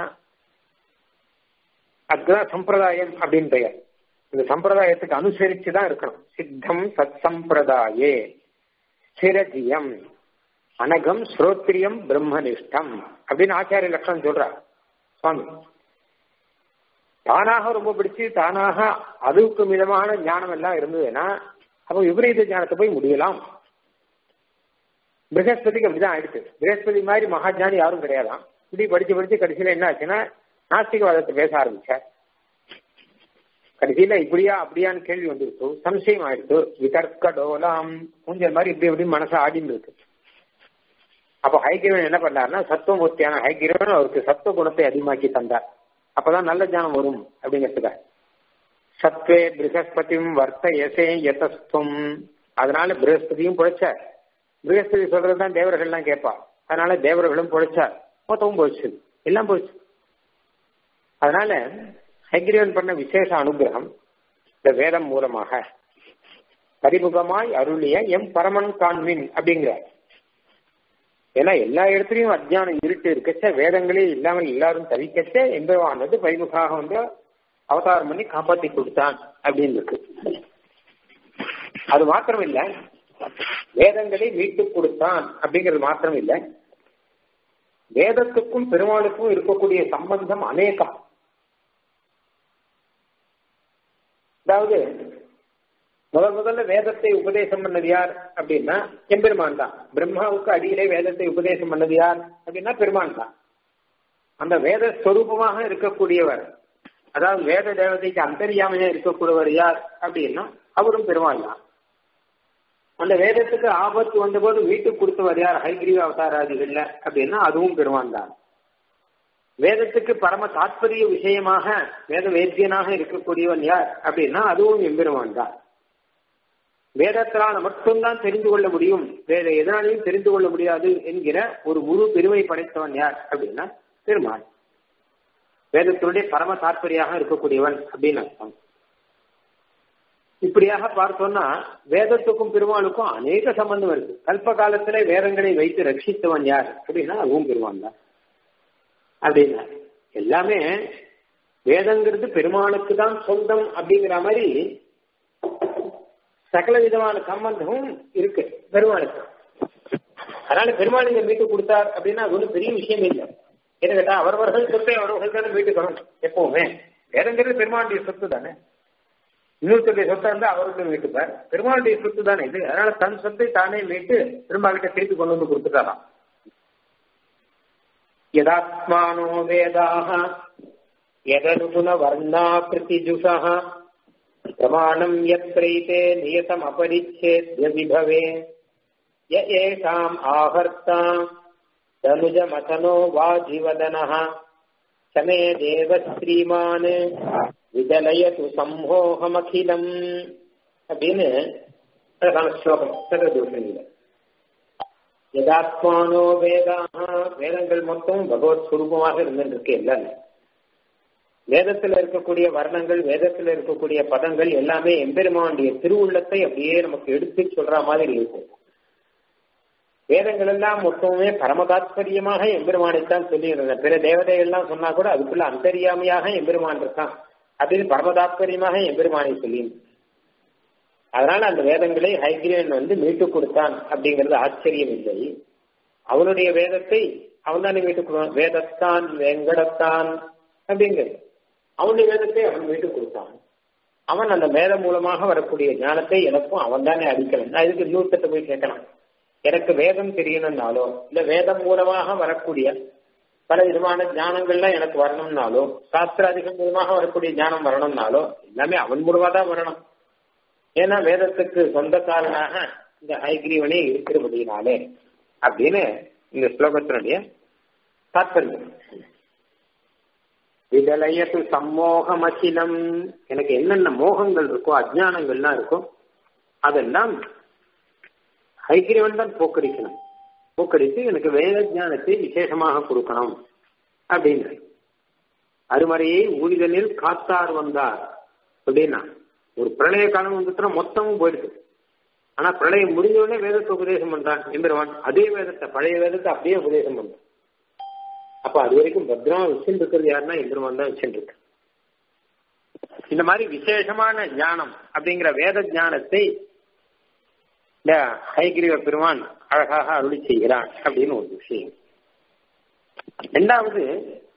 அதுதான் சம்பிரதாயம் அப்படின்னு பெயர் இந்த சம்பிரதாயத்துக்கு அனுசரிச்சு தான் இருக்கணும் சித்தம் சத் சம்பிரதாயே ஸ்திரஜியம் அனகம் ஸ்ரோத்ரியம் பிரம்மனிஷ்டம் அப்படின்னு ஆச்சாரிய லட்சணம் சொல்றார் சுவாமி தானாக ரொம்ப பிடிச்சு தானாக அதுக்கு மிதமான ஞானம் எல்லாம் இருந்ததுன்னா அப்ப விபரீத ஞானத்தை போய் முடியலாம் பிரகஸ்பதிக்கு அப்படிதான் ஆயிடுச்சு பிரகஸ்பதி மாதிரி மகாஜானி யாரும் கிடையாதான் இப்படி படிச்சு படிச்சு கடைசியில என்ன ஆச்சுன்னா நாஸ்திகவாதத்தை பேச ஆரம்பிச்சார் கடைசியில இப்படியா அப்படியான்னு கேள்வி வந்துருச்சு சம்சயம் ஆயிடுச்சு விதர்க்க டோலாம் ஊஞ்சல் மாதிரி இப்படி இப்படி மனசு ஆடின்னு இருக்கு அப்ப ஹைகிரவன் என்ன பண்ணாருன்னா சத்துவமூர்த்தியான ஹைகிரவன் அவருக்கு சத்துவ குணத்தை அதிகமாக்கி தந்தார் அப்பதான் நல்ல ஞானம் வரும் அப்படிங்கிறதுக்காக சத்வே பிரகஸ்பதியும் வர்த்த எசே யதஸ்துவம் அதனால பிரகஸ்பதியும் பிழைச்சார் பிரகஸ்பதி சொல்றதுதான் தேவர்கள்லாம் கேட்பா அதனால தேவர்களும் பிழைச்சார் மொத்தமும் போச்சு எல்லாம் போச்சு அதனால ஹைகிரீவன் பண்ண விசேஷ அனுகிரகம் இந்த வேதம் மூலமாக பரிமுகமாய் அருளிய எம் பரமன் காண்மின் அப்படிங்கிறார் ஏன்னா எல்லா இடத்துலயும் அஜ்ஞானம் இருட்டு இருக்கச்ச வேதங்களே இல்லாமல் எல்லாரும் தவிக்கச்ச எம்பவானது பரிமுகாக வந்து அவதாரம் பண்ணி காப்பாத்தி கொடுத்தான் அப்படின்னு இருக்கு அது மாத்திரம் இல்ல வேதங்களை மீட்டு கொடுத்தான் அப்படிங்கிறது மாத்திரம் இல்ல வேதத்துக்கும் பெருமாளுக்கும் இருக்கக்கூடிய சம்பந்தம் அநேகம் அதாவது முதல் முதல்ல வேதத்தை உபதேசம் பண்ணது யார் அப்படின்னா எம்பெருமான் தான் பிரம்மாவுக்கு அடியிலே வேதத்தை உபதேசம் பண்ணது யார் அப்படின்னா பெருமான் தான் அந்த வேத ஸ்வரூபமாக இருக்கக்கூடியவர் அதாவது வேத தேவதைக்கு அந்தரியாமையா இருக்கக்கூடியவர் யார் அப்படின்னா அவரும் பெருமாள் தான் அந்த வேதத்துக்கு ஆபத்து வந்தபோது வீட்டுக்கு கொடுத்தவர் யார் ஹைகிரீவ அவதாராதிகள்ல அப்படின்னா அதுவும் பெருமான் தான் வேதத்துக்கு பரம தாத்பரிய விஷயமாக வேத வேத்தியனாக இருக்கக்கூடியவன் யார் அப்படின்னா அதுவும் எம்பெருமான் தான் வேதத்தினால் மட்டும்தான் தெரிந்து கொள்ள முடியும் வேற எதனாலையும் தெரிந்து கொள்ள முடியாது என்கிற ஒரு முழு பெருமை படைத்தவன் யார் அப்படின்னா பெருமாள் வேதத்தினுடைய பரம தாற்பரியாக இருக்கக்கூடியவன் அப்படின்னு அர்த்தம் இப்படியாக பார்த்தோம்னா வேதத்துக்கும் பெருமாளுக்கும் அநேக சம்பந்தம் இருக்கு கல்ப காலத்துல வேதங்களை வைத்து ரட்சித்தவன் யார் அப்படின்னா அதுவும் பெருமான் தான் அப்படின்னா எல்லாமே வேதங்கிறது பெருமாளுக்கு தான் சொந்தம் அப்படிங்கிற மாதிரி சகல விதமான சம்பந்தமும் இருக்கு பெருமாளுக்கு அதனால பெருமாள் இங்க மீட்டு கொடுத்தார் அப்படின்னா அது ஒன்றும் பெரிய விஷயம் இல்லை என்ன கேட்டா அவரவர்கள் சொத்தை அவரவர்கள் தானே மீட்டுக்கணும் எப்பவுமே வேதங்கிறது பெருமாளுடைய சொத்து தானே இன்னொருத்தருடைய சொத்தா இருந்தா அவர்களுடைய மீட்டுப்பார் பெருமாளுடைய சொத்து தானே இது அதனால தன் சொத்தை தானே மீட்டு பெருமாள்கிட்ட திருப்பி கொண்டு வந்து கொடுத்துட்டாராம் யதாத்மானோ வேதாக எதனுகுண வர்ணாகிருதிஜுஷः பிரமாணம் யத்ரைதே நியதம் அபரிச்சேத்ய விபவே ய ஏஷாம் ஆஹர்த்தா தனுஜமதனோ வாஜிவதனः சமே தேவ ஸ்ரீமான் விதலயது சம்மோகமகிலம் அப்படின்னு அழகான ஸ்லோகம் சந்திரதூஷணியில யதாத்மானோ வேதாக வேதங்கள் மொத்தம் பகவத் சுரூபமாக இருந்திருக்கு எல்லாமே வேதத்துல இருக்கக்கூடிய வர்ணங்கள் வேதத்துல இருக்கக்கூடிய பதங்கள் எல்லாமே எம்பெருமானுடைய திருவுள்ளத்தை அப்படியே நமக்கு எடுத்து சொல்ற மாதிரி இருக்கும் வேதங்கள் எல்லாம் மொத்தமே பரமதாத்பரியமாக எம்பெருமானைத்தான் சொல்லியிருந்த பிற தேவதைகள்லாம் சொன்னா கூட அதுக்குள்ள அந்தரியாமையாக எம்பெருமான் இருக்கான் அப்படின்னு பரமதாத்பரியமாக எம்பெருமானை சொல்லி அதனால அந்த வேதங்களை ஹைகிரேன் வந்து மீட்டு கொடுத்தான் அப்படிங்கிறது ஆச்சரியம் இல்லை அவனுடைய வேதத்தை அவன் தானே மீட்டு கொடுத்தான் வேதத்தான் வெங்கடத்தான் அப்படிங்கிறது அவனுடைய வேதத்தை அவன் மீட்டு கொடுத்தான் அவன் அந்த வேதம் மூலமாக வரக்கூடிய ஞானத்தை எனக்கும் அவன் தானே அடிக்கணும் நான் இதுக்கு இன்னொருத்தட்ட போய் கேட்கலாம் எனக்கு வேதம் தெரியணும்னாலோ இல்ல வேதம் மூலமாக வரக்கூடிய பல விதமான ஞானங்கள்லாம் எனக்கு வரணும்னாலோ சாஸ்திராதிகள் மூலமாக வரக்கூடிய ஞானம் வரணும்னாலோ எல்லாமே அவன் மூலமா தான் வரணும் ஏன்னா வேதத்துக்கு சொந்தக்காரனாக இந்த ஹைகிரீவனே இருக்கிறபடினாலே அப்படின்னு இந்த ஸ்லோகத்தினுடைய தாற்பயம் விதலயத்து சம்மோகம் அகிலம் எனக்கு என்னென்ன மோகங்கள் இருக்கோ அஜானங்கள்லாம் இருக்கோ அதெல்லாம் ஹைகிரீவன் தான் போக்கடிக்கணும் போக்கடித்து எனக்கு வேத ஞானத்தை விசேஷமாக கொடுக்கணும் அப்படின்னு அருமறையை ஊழிதனில் காத்தார் வந்தார் அப்படின்னா ஒரு பிரளய காலம் வந்துட்டுனா மொத்தமும் போயிடுது ஆனா பிரளயம் முடிஞ்ச உடனே வேதத்தை உபதேசம் பண்றான் எம்பெருமான் அதே வேதத்தை பழைய வேதத்தை அப்படியே உபதேசம் பண்றான் அப்ப அது வரைக்கும் பத்திரமா வச்சுட்டு இருக்கிறது யாருன்னா எம்பெருமான் தான் வச்சுட்டு இருக்கு இந்த மாதிரி விசேஷமான ஞானம் அப்படிங்கிற வேத ஞானத்தை இந்த ஹைகிரீவ பெருமான் அழகாக அருளி செய்கிறான் அப்படின்னு ஒரு விஷயம் ரெண்டாவது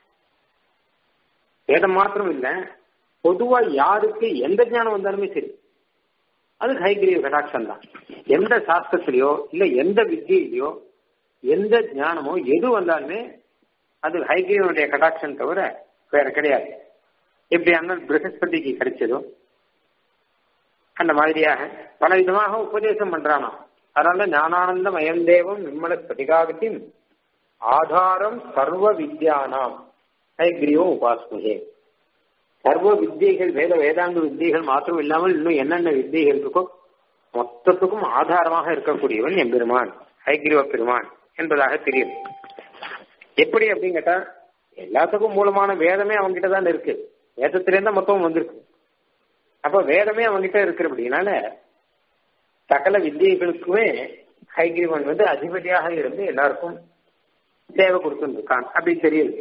வேதம் மாத்திரம் இல்ல பொதுவா யாருக்கு எந்த ஞானம் வந்தாலுமே சரி அது ஹைகிரீவ கடாட்சம் தான் எந்த சாஸ்திரத்திலயோ இல்ல எந்த வித்தியிலையோ எந்த ஞானமோ எது வந்தாலுமே அது ஹைகிரீவனுடைய கடாட்சம் தவிர வேற கிடையாது எப்படி அண்ணன் பிரகஸ்பதிக்கு கிடைச்சதோ அந்த மாதிரியாக பல விதமாக உபதேசம் பண்றானா அதனால ஞானானந்த மயந்தேவம் நிம்மல ஸ்படிகாகத்தின் ஆதாரம் சர்வ வித்யானாம் ஹைகிரீவம் உபாஸ்மகே சர்வ வித்தியைகள் வேத வேதாந்த வித்தியைகள் மாத்திரம் இல்லாமல் இன்னும் என்னென்ன வித்தியைகள் இருக்கோ மொத்தத்துக்கும் ஆதாரமாக இருக்கக்கூடியவன் எம்பெருமான் ஹைகிரீவ பெருமான் என்பதாக தெரியும் எப்படி அப்படின்னு கேட்டா எல்லாத்துக்கும் மூலமான வேதமே அவன்கிட்ட தான் இருக்கு வேதத்திலேருந்து மொத்தம் வந்திருக்கு அப்ப வேதமே அவன்கிட்ட இருக்கிறபடினால சகல வித்தியைகளுக்குமே ஹைகிரீவன் வந்து அதிபதியாக இருந்து எல்லாருக்கும் சேவை கொடுத்துருக்கான் அப்படி தெரியுது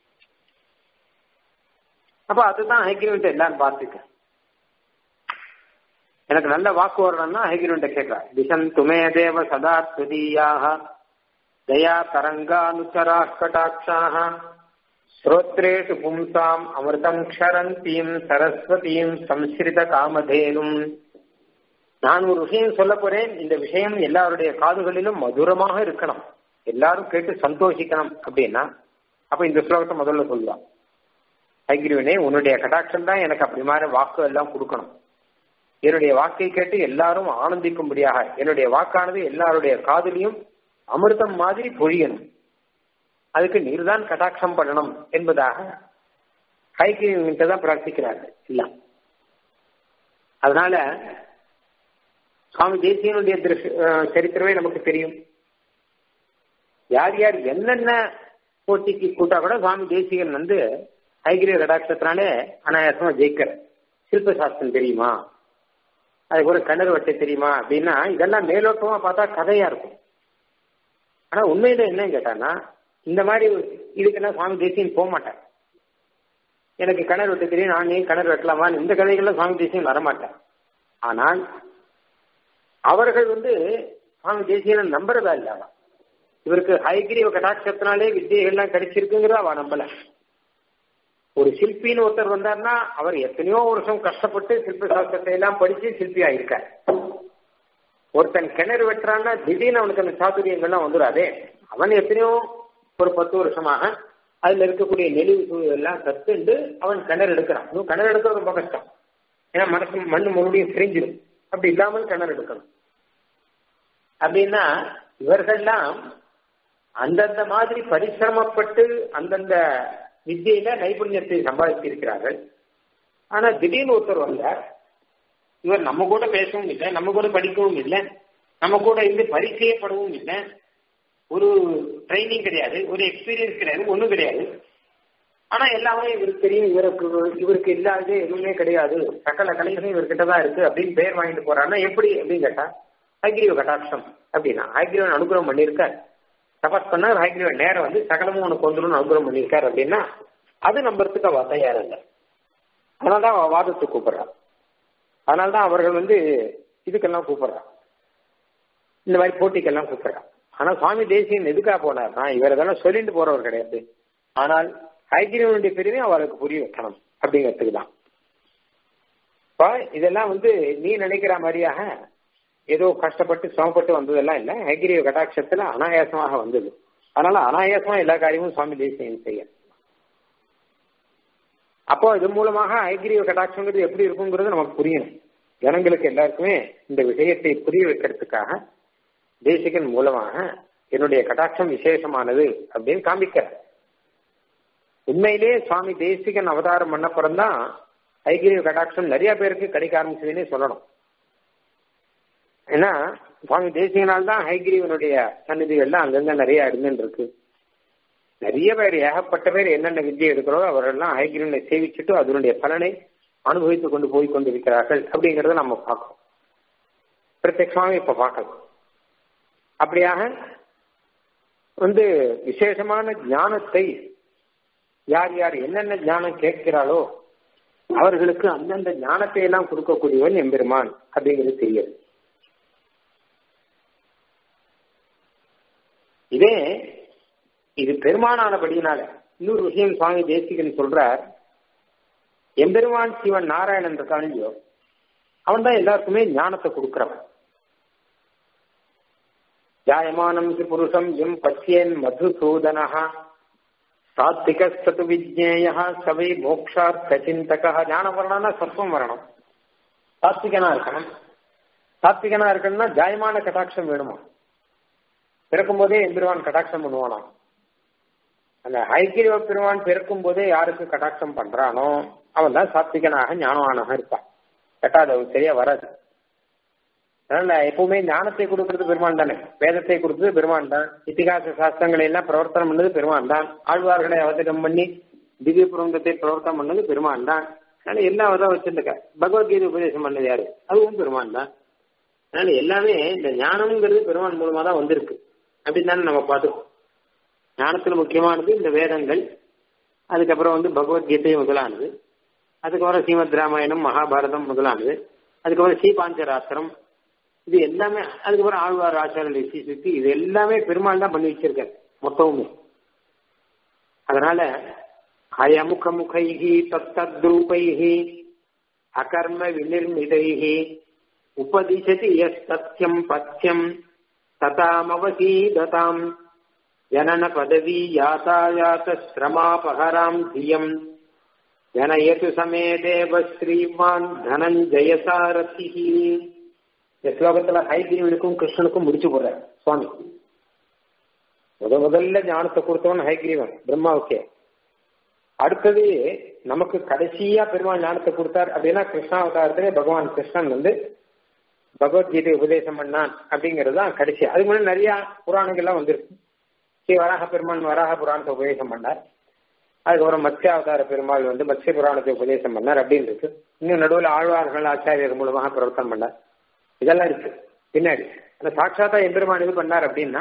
அப்ப அதுதான் ஹைகிரீவன் எல்லாரும் பார்த்துக்க எனக்கு நல்ல வாக்கு வரணும்னா ஹைகிரீவன் கேட்கிறா திசன் துமே தேவ சதா துதீயாக தயா தரங்கானுச்சரா கட்டாட்சாக ஸ்ரோத்ரேஷு பும்சாம் அமிர்தம் க்ஷரந்தீம் சரஸ்வதியும் சம்ஸ்கிருத காமதேனும் நான் ஒரு விஷயம் சொல்ல போறேன் இந்த விஷயம் எல்லாருடைய காதுகளிலும் மதுரமாக இருக்கணும் எல்லாரும் கேட்டு சந்தோஷிக்கணும் அப்படின்னா அப்ப இந்த ஸ்லோகத்தை முதல்ல சொல்லுவான் ஐகிரிவனே உன்னுடைய கட்டாட்சம் தான் எனக்கு அப்படி மாதிரி வாக்கு எல்லாம் கொடுக்கணும் என்னுடைய வாக்கை கேட்டு எல்லாரும் ஆனந்திக்கும்படியாக என்னுடைய வாக்கானது எல்லாருடைய காதலியும் அமிர்தம் மாதிரி பொழியணும் அதுக்கு நீர் தான் கட்டாட்சம் பண்ணணும் என்பதாக ஹைகிரிவன்கிட்ட தான் பிரார்த்திக்கிறார்கள் இல்ல அதனால சுவாமி தேசியனுடைய சரித்திரமே நமக்கு தெரியும் யார் யார் என்னென்ன போட்டிக்கு கூட்டா கூட சுவாமி தேசிகன் வந்து ஹைகிரிய கடாட்சத்தினாலே அனாயாசமா ஜெயிக்கிற சில்ப சாஸ்திரம் தெரியுமா அதுக்கு ஒரு கிணறு வட்டை தெரியுமா அப்படின்னா இதெல்லாம் மேலோட்டமா பார்த்தா கதையா இருக்கும் ஆனா உண்மையில என்னன்னு கேட்டான்னா இந்த மாதிரி இதுக்குன்னா சுவாமி தேசியன் போக மாட்டேன் எனக்கு கிணறு வெட்ட தெரியும் நான் நீ கிணறு வெட்டலாமா இந்த கதைகள்ல சுவாமி தேசியன் வரமாட்டேன் ஆனால் அவர்கள் வந்து சுவாமி தேசியனை நம்புறதா இல்ல அவன் இவருக்கு ஹைகிரீவ கடாட்சத்தினாலே வித்தியைகள்லாம் கிடைச்சிருக்குங்கிறத அவ நம்பல ஒரு சிற்பின்னு ஒருத்தர் வந்தார்னா அவர் எத்தனையோ வருஷம் கஷ்டப்பட்டு சிற்ப சாஸ்திரத்தை எல்லாம் படிச்சு சிற்பி ஆயிருக்கார் ஒருத்தன் கிணறு வெட்டுறான்னா திடீர்னு அவனுக்கு அந்த சாதுரியங்கள்லாம் வந்துடாதே அவன் எத்தனையோ ஒரு பத்து வருஷமாக அதுல இருக்கக்கூடிய நெளிவு எல்லாம் கத்துண்டு அவன் கிணறு எடுக்கிறான் இன்னும் கிணறு எடுக்கிறது ரொம்ப கஷ்டம் ஏன்னா மனசு மண்ணு மறுபடியும் பிரிஞ்சிடும் அப்படி இல்லாமல் கிணறு எடுக்கணும் அப்படின்னா இவர்கள்லாம் அந்தந்த மாதிரி பரிசிரமப்பட்டு அந்தந்த வித்தியில நைபுண்ணியத்தை சம்பாதித்திருக்கிறார்கள் ஆனா திடீர்னு ஒருத்தர் வந்தார் இவர் நம்ம கூட பேசவும் இல்லை நம்ம கூட படிக்கவும் இல்லை நம்ம கூட இருந்து பரிச்சயப்படவும் இல்லை ஒரு ட்ரைனிங் கிடையாது ஒரு எக்ஸ்பீரியன்ஸ் கிடையாது ஒன்றும் கிடையாது ஆனா எல்லாமே இவருக்கு தெரியும் இவருக்கு இவருக்கு இல்லாதது எதுவுமே கிடையாது சகல கலைகளும் இவர்கிட்ட தான் இருக்கு அப்படின்னு பேர் வாங்கிட்டு போறாருன்னா எப்படி அப்படின்னு கேட்டா ஹைகிரீவ கட்டாட்சம் அப்படின்னா ஹைகிரீவன் அனுகிரகம் பண்ணியிருக்கார் தபஸ் பண்ணார் ஹைகிரீவன் நேரம் வந்து சகலமும் உனக்கு வந்துடும் அனுகிரகம் பண்ணியிருக்கார் அப்படின்னா அது நம்புறதுக்கு அவ தயார் இல்லை அதனாலதான் அவ வாதத்துக்கு கூப்பிடுறா அதனால்தான் அவர்கள் வந்து இதுக்கெல்லாம் கூப்பிடுறா இந்த மாதிரி போட்டிக்கெல்லாம் கூப்பிடுறா ஆனா சுவாமி தேசியன் எதுக்காக போனார்னா இவர் இதெல்லாம் சொல்லிட்டு போறவர் கிடையாது ஆனால் ஹைகிரீவனுடைய பெருமை அவருக்கு புரிய வைக்கணும் அப்படிங்கிறதுக்கு தான் இப்போ இதெல்லாம் வந்து நீ நினைக்கிற மாதிரியாக ஏதோ கஷ்டப்பட்டு சிரமப்பட்டு வந்ததெல்லாம் இல்லை ஹைகிரீவ கட்டாட்சத்துல அனாயாசமாக வந்தது அதனால அனாயாசமா எல்லா காரியமும் சுவாமி தேசியன் செய்ய அப்போ இது மூலமாக ஹைகிரீவ கட்டாட்சங்கிறது எப்படி இருக்குங்கிறது நமக்கு புரியணும் ஜனங்களுக்கு எல்லாருக்குமே இந்த விஷயத்தை புரிய வைக்கிறதுக்காக தேசிகன் மூலமாக என்னுடைய கட்டாட்சம் விசேஷமானது அப்படின்னு காமிக்கிறார் உண்மையிலே சுவாமி தேசிகன் அவதாரம் பண்ணப்புறம் தான் ஐகிரிய கடாட்சம் நிறைய பேருக்கு கிடைக்க ஆரம்பிச்சதுன்னே சொல்லணும் ஏன்னா சுவாமி தேசிகனால் தான் ஹைகிரீவனுடைய சன்னிதிகள்லாம் அங்கங்க நிறைய இருந்துன்னு இருக்கு நிறைய பேர் ஏகப்பட்ட பேர் என்னென்ன வித்தியை எடுக்கிறோ அவரெல்லாம் ஹைகிரீவனை சேவிச்சுட்டு அதனுடைய பலனை அனுபவித்துக் கொண்டு போய் கொண்டிருக்கிறார்கள் அப்படிங்கறத நம்ம பார்க்கணும் பிரத்யட்சமாக இப்ப பார்க்கலாம் அப்படியாக வந்து விசேஷமான ஞானத்தை யார் யார் என்னென்ன ஞானம் கேட்கிறாளோ அவர்களுக்கு அந்தந்த ஞானத்தை எல்லாம் கொடுக்கக்கூடியவன் எம்பெருமான் அப்படிங்கிறது தெரியாது இதே இது பெருமானானபடியினால இன்னொரு விஷயம் சுவாமி தேசிகன் சொல்றார் எம்பெருமான் சிவன் நாராயணன் இருக்கானியோ அவன் தான் எல்லாருக்குமே ஞானத்தை கொடுக்கிறவன் ஜாயமானம் புருஷம் எம் பசியன் மதுசூதனஹா சாத்விகஸ்து விஜ்ஞேய சவை மோக்ஷார்த்த சிந்தக ஞானம் வரணும்னா சத்வம் வரணும் சாத்விகனா இருக்கணும் சாத்விகனா இருக்கணும்னா ஜாயமான கட்டாட்சம் வேணுமா பிறக்கும் போதே எம்பெருமான் கட்டாட்சம் பண்ணுவானா அந்த ஐக்கிய பெருமான் பிறக்கும் போதே யாருக்கு கட்டாட்சம் பண்றானோ அவன் தான் சாத்விகனாக ஞானவானாக இருப்பான் கட்டாது அவன் சரியா வராது அதனால எப்பவுமே ஞானத்தை கொடுக்கறது பெருமான் தானே வேதத்தை கொடுத்தது பெருமான் தான் இத்திகாச சாஸ்திரங்களை எல்லாம் பிரவர்த்தனம் பண்ணது பெருமான் தான் ஆழ்வார்களை அவதரம் பண்ணி திவ்ய புரங்கத்தை பிரவர்த்தனம் பண்ணது பெருமான் தான் அதனால எல்லா விதம் வச்சிருக்க பகவத்கீதை உபதேசம் பண்ணது யாரு அதுவும் பெருமான் தான் அதனால எல்லாமே இந்த ஞானம்ங்கிறது பெருமான் மூலமா தான் வந்திருக்கு அப்படின்னு தானே நம்ம பார்த்துக்கோம் ஞானத்துல முக்கியமானது இந்த வேதங்கள் அதுக்கப்புறம் வந்து பகவத்கீதை முதலானது அதுக்கப்புறம் ஸ்ரீமத் ராமாயணம் மகாபாரதம் முதலானது அதுக்கப்புறம் ஸ்ரீபாஞ்சராத்திரம் இது எல்லாமே அதுக்கப்புறம் ஆழ்வார் ஆச்சாரிய சுத்தி இது எல்லாமே பெருமாள் தான் பண்ணி வச்சிருக்காரு மொத்தமுமே அதனால அயமுக முகைகி தத்தத்ரூபைகி அகர்ம விநிர்மிதைகி உபதிசதி எஸ் சத்தியம் பத்தியம் ததாமவசீததாம் ஜனன பதவி யாத்தாயாத்த சிரமாபகராம் தியம் ஜனயது சமே தேவ ஸ்ரீமான் தனஞ்சய சாரதிஹி இந்த ஸ்லோகத்துல ஹைகிரீவனுக்கும் கிருஷ்ணனுக்கும் முடிச்சு போடுற சுவாமி முத முதல்ல ஞானத்தை கொடுத்தவன் ஹைகிரீவன் பிரம்மாவுக்கே அடுத்தது நமக்கு கடைசியா பெருமாள் ஞானத்தை கொடுத்தார் அப்படின்னா கிருஷ்ணாவதாரத்திலே பகவான் கிருஷ்ணன் வந்து பகவத்கீதை உபதேசம் பண்ணான் அப்படிங்கிறது தான் கடைசி அதுக்கு முன்னாடி நிறைய புராணங்கள்லாம் வந்திருக்கு ஸ்ரீ வராக பெருமான் வராக புராணத்தை உபதேசம் பண்ணார் அதுக்கப்புறம் மத்ய அவதார பெருமாள் வந்து மத்ய புராணத்தை உபதேசம் பண்ணார் அப்படின்னு இருக்கு இன்னும் நடுவில் ஆழ்வார்கள் ஆச்சாரியர் மூலமாக பிரவர்த்தனம் பண்ணார் இதெல்லாம் இருக்கு பின்னாடி அந்த சாட்சாத்தா எம்பெருமான் இது பண்ணார் அப்படின்னா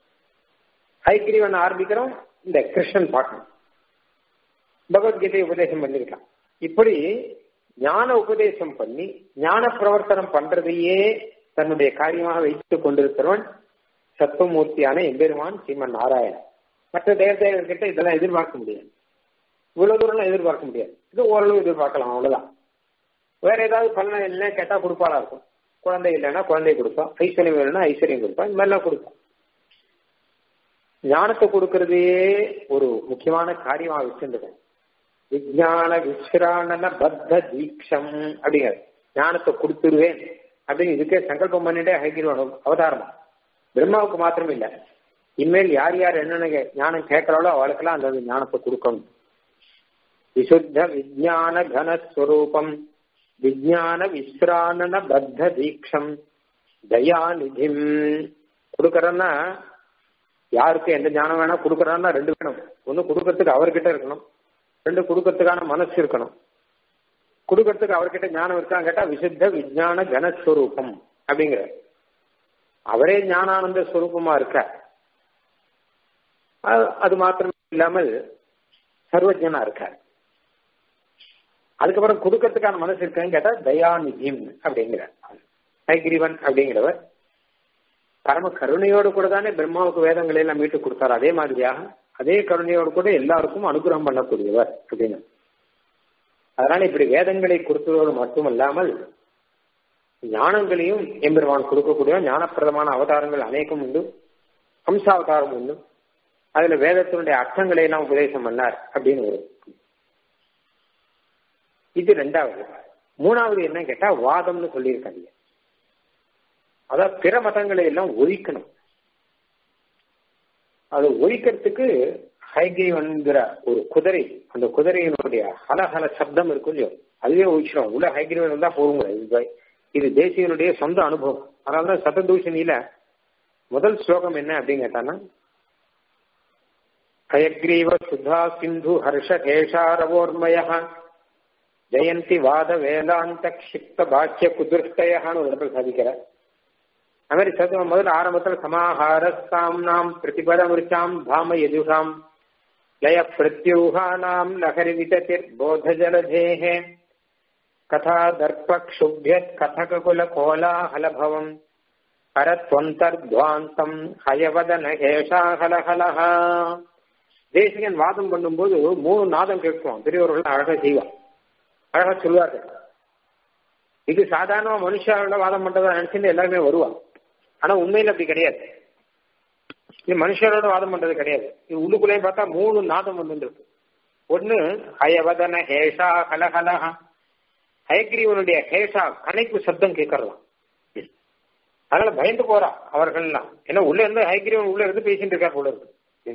ஹைகிரீவன் ஆரம்பிக்கிறோம் இந்த கிருஷ்ணன் பார்க்கணும் பகவத்கீதை உபதேசம் பண்ணிருக்கான் இப்படி ஞான உபதேசம் பண்ணி ஞான பிரவர்த்தனம் பண்றதையே தன்னுடைய காரியமாக வைத்துக் கொண்டிருக்கிறவன் சத்துவமூர்த்தியான எம்பெருமான் ஸ்ரீமன் நாராயணன் மற்ற தேவதேவர்கிட்ட இதெல்லாம் எதிர்பார்க்க முடியாது இவ்வளவு தூரம் எதிர்பார்க்க முடியாது இது ஓரளவு எதிர்பார்க்கலாம் அவ்வளவுதான் வேற ஏதாவது பலனை இல்லை கேட்டா கொடுப்பாளா இருக்கும் குழந்தை இல்லைன்னா குழந்தை கொடுப்பான் ஐஸ்வர்யம் வேணும்னா ஐஸ்வர்யம் கொடுப்பான் இந்த மாதிரிலாம் கொடுப்பான் ஞானத்தை கொடுக்கறதே ஒரு முக்கியமான காரியமாக வச்சிருந்தது விஜயான விஸ்ராணன பத்த தீட்சம் அப்படிங்கிறது ஞானத்தை கொடுத்துருவேன் அப்படின்னு இதுக்கே சங்கல்பம் பண்ணிட்டே ஹைகிரவன் அவதாரம் பிரம்மாவுக்கு மாத்திரம் இல்ல இனிமேல் யார் யார் என்னென்ன ஞானம் கேட்கிறாளோ அவளுக்கெல்லாம் அந்த ஞானத்தை கொடுக்கணும் விசுத்த விஜயான கனஸ்வரூபம் விஜயான விஸ்ராணன பத்த தீட்சம் தயாநிதிம் கொடுக்கறன்னா யாருக்கு எந்த ஞானம் வேணா கொடுக்கறான்னா ரெண்டு வேணும் ஒண்ணு கொடுக்கறதுக்கு அவர்கிட்ட இருக்கணும் ரெண்டு கொடுக்கறதுக்கான மனசு இருக்கணும் கொடுக்கறதுக்கு அவர்கிட்ட ஞானம் இருக்கான்னு கேட்டா விசுத்த விஜயான கனஸ்வரூபம் அப்படிங்கிற அவரே ஞானானந்த ஸ்வரூபமா இருக்க அது மாத்திரம் இல்லாமல் சர்வஜனா இருக்கார் அதுக்கப்புறம் கொடுக்கறதுக்கான மனசு இருக்கான்னு கேட்டா தயாநிதிம் அப்படிங்கிற ஹைகிரீவன் அப்படிங்கிறவர் பரம கருணையோடு கூட தானே பிரம்மாவுக்கு வேதங்களை எல்லாம் மீட்டு கொடுத்தார் அதே மாதிரியாக அதே கருணையோடு கூட எல்லாருக்கும் அனுகிரகம் பண்ணக்கூடியவர் அப்படின்னு அதனால இப்படி வேதங்களை கொடுத்ததோடு மட்டுமல்லாமல் ஞானங்களையும் எம்பெருமான் கொடுக்கக்கூடிய ஞானப்பிரதமான அவதாரங்கள் அநேகம் உண்டு ஹம்சாவதாரம் உண்டு அதுல வேதத்தினுடைய அர்த்தங்களை எல்லாம் உபதேசம் பண்ணார் அப்படின்னு ஒரு இது ரெண்டாவது மூணாவது என்ன கேட்டா வாதம்னு சொல்லியிருக்காங்க அதான் பிற மதங்களை எல்லாம் ஒழிக்கணும் அது ஒழிக்கிறதுக்கு ஹைகிரீவன்கிற ஒரு குதிரை அந்த குதிரையினுடைய ஹலஹல சப்தம் இருக்கும் இல்லையோ அதுவே ஒழிச்சிடும் உள்ள ஹைகிரீவன் தான் போகுங்க இது தேசியனுடைய சொந்த அனுபவம் அதனாலதான் சததூஷணியில முதல் ஸ்லோகம் என்ன அப்படின்னு கேட்டான்னா ஹயக்ரீவ சுதா சிந்து ஹர்ஷ கேஷாரவோர்மய ஜெயந்தி வாத வேதாந்த க்ஷிப்த பாக்கிய குதிருஷ்டயான்னு ஒரு இடத்துல சாதிக்கிறார் அது மாதிரி சத்துவ முதல்ல ஆரம்பத்தில் சமாஹாரஸ்தாம் நாம் பிரதிபதமிருச்சாம் தாம யதுஷாம் லய பிரத்யூகானாம் லஹரி விததிர் போத ஜலதேஹே கதா தர்ப்ப க்ஷுப்ய கதகுல கோலாஹலபவம் ஹரத்வந்தர்த்வாந்தம் ஹயவதன ஹேஷாஹலஹலஹ தேசிகன் வாதம் பண்ணும்போது மூணு நாதம் கேட்கும் பெரியவர்கள் அழகா செய்வான் அழகா சொல்வார்கள் இது சாதாரண மனுஷாவோட வாதம் பண்றதா நினைச்சுட்டு எல்லாருமே வருவான் ஆனா உண்மையில அப்படி கிடையாது இது மனுஷரோட வாதம் பண்றது கிடையாது இது உள்ளுக்குள்ளேயும் பார்த்தா மூணு நாதம் வந்து இருக்கு ஒண்ணு ஹயவதன ஹேஷா ஹலஹலஹா ஹயக்ரீவனுடைய ஹேஷா கணைப்பு சப்தம் கேட்கறலாம் அதனால பயந்து போறா அவர்கள்லாம் ஏன்னா உள்ள இருந்து ஹயக்ரீவன் உள்ள இருந்து பேசிட்டு இருக்கா போல இருக்கு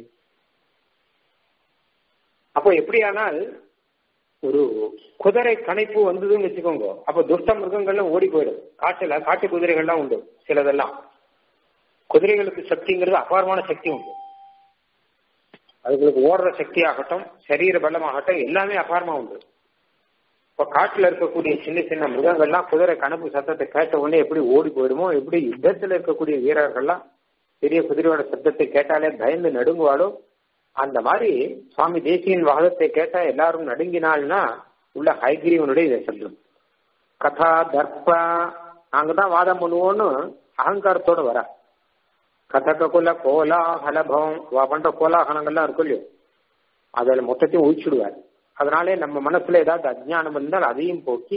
அப்போ எப்படியானால் ஒரு குதிரை கணைப்பு வந்ததுன்னு வச்சுக்கோங்க அப்ப துஷ்ட மிருகங்கள்லாம் ஓடி போயிடும் காட்டுல காட்டு குதிரைகள்லாம் உண்டு சிலதெல்லாம் குதிரைகளுக்கு சக்திங்கிறது அபாரமான சக்தி உண்டு அதுங்களுக்கு ஓடுற சக்தி ஆகட்டும் சரீர பலமாகட்டும் எல்லாமே அபாரமா உண்டு இப்ப காட்டுல இருக்கக்கூடிய சின்ன சின்ன மிருகங்கள்லாம் குதிரை கணப்பு சத்தத்தை கேட்ட உடனே எப்படி ஓடி போயிடுமோ எப்படி யுத்தத்துல இருக்கக்கூடிய வீரர்கள்லாம் பெரிய குதிரையோட சத்தத்தை கேட்டாலே பயந்து நடுங்குவாளோ அந்த மாதிரி சுவாமி தேசியின் வாதத்தை கேட்டா எல்லாரும் நடுங்கினாள்னா உள்ள ஹைகிரீவனுடைய இதை சொல்லும் கதா தர்ப்பா நாங்க தான் வாதம் பண்ணுவோம்னு அகங்காரத்தோட வர கதகுல கோலாகலபம் பண்ற கோலாகலங்கள்லாம் இருக்கும் இல்லையோ அதில் மொத்தத்தையும் ஒழிச்சுடுவார் அதனாலே நம்ம மனசுல ஏதாவது அஜ்ஞானம் இருந்தால் அதையும் போக்கி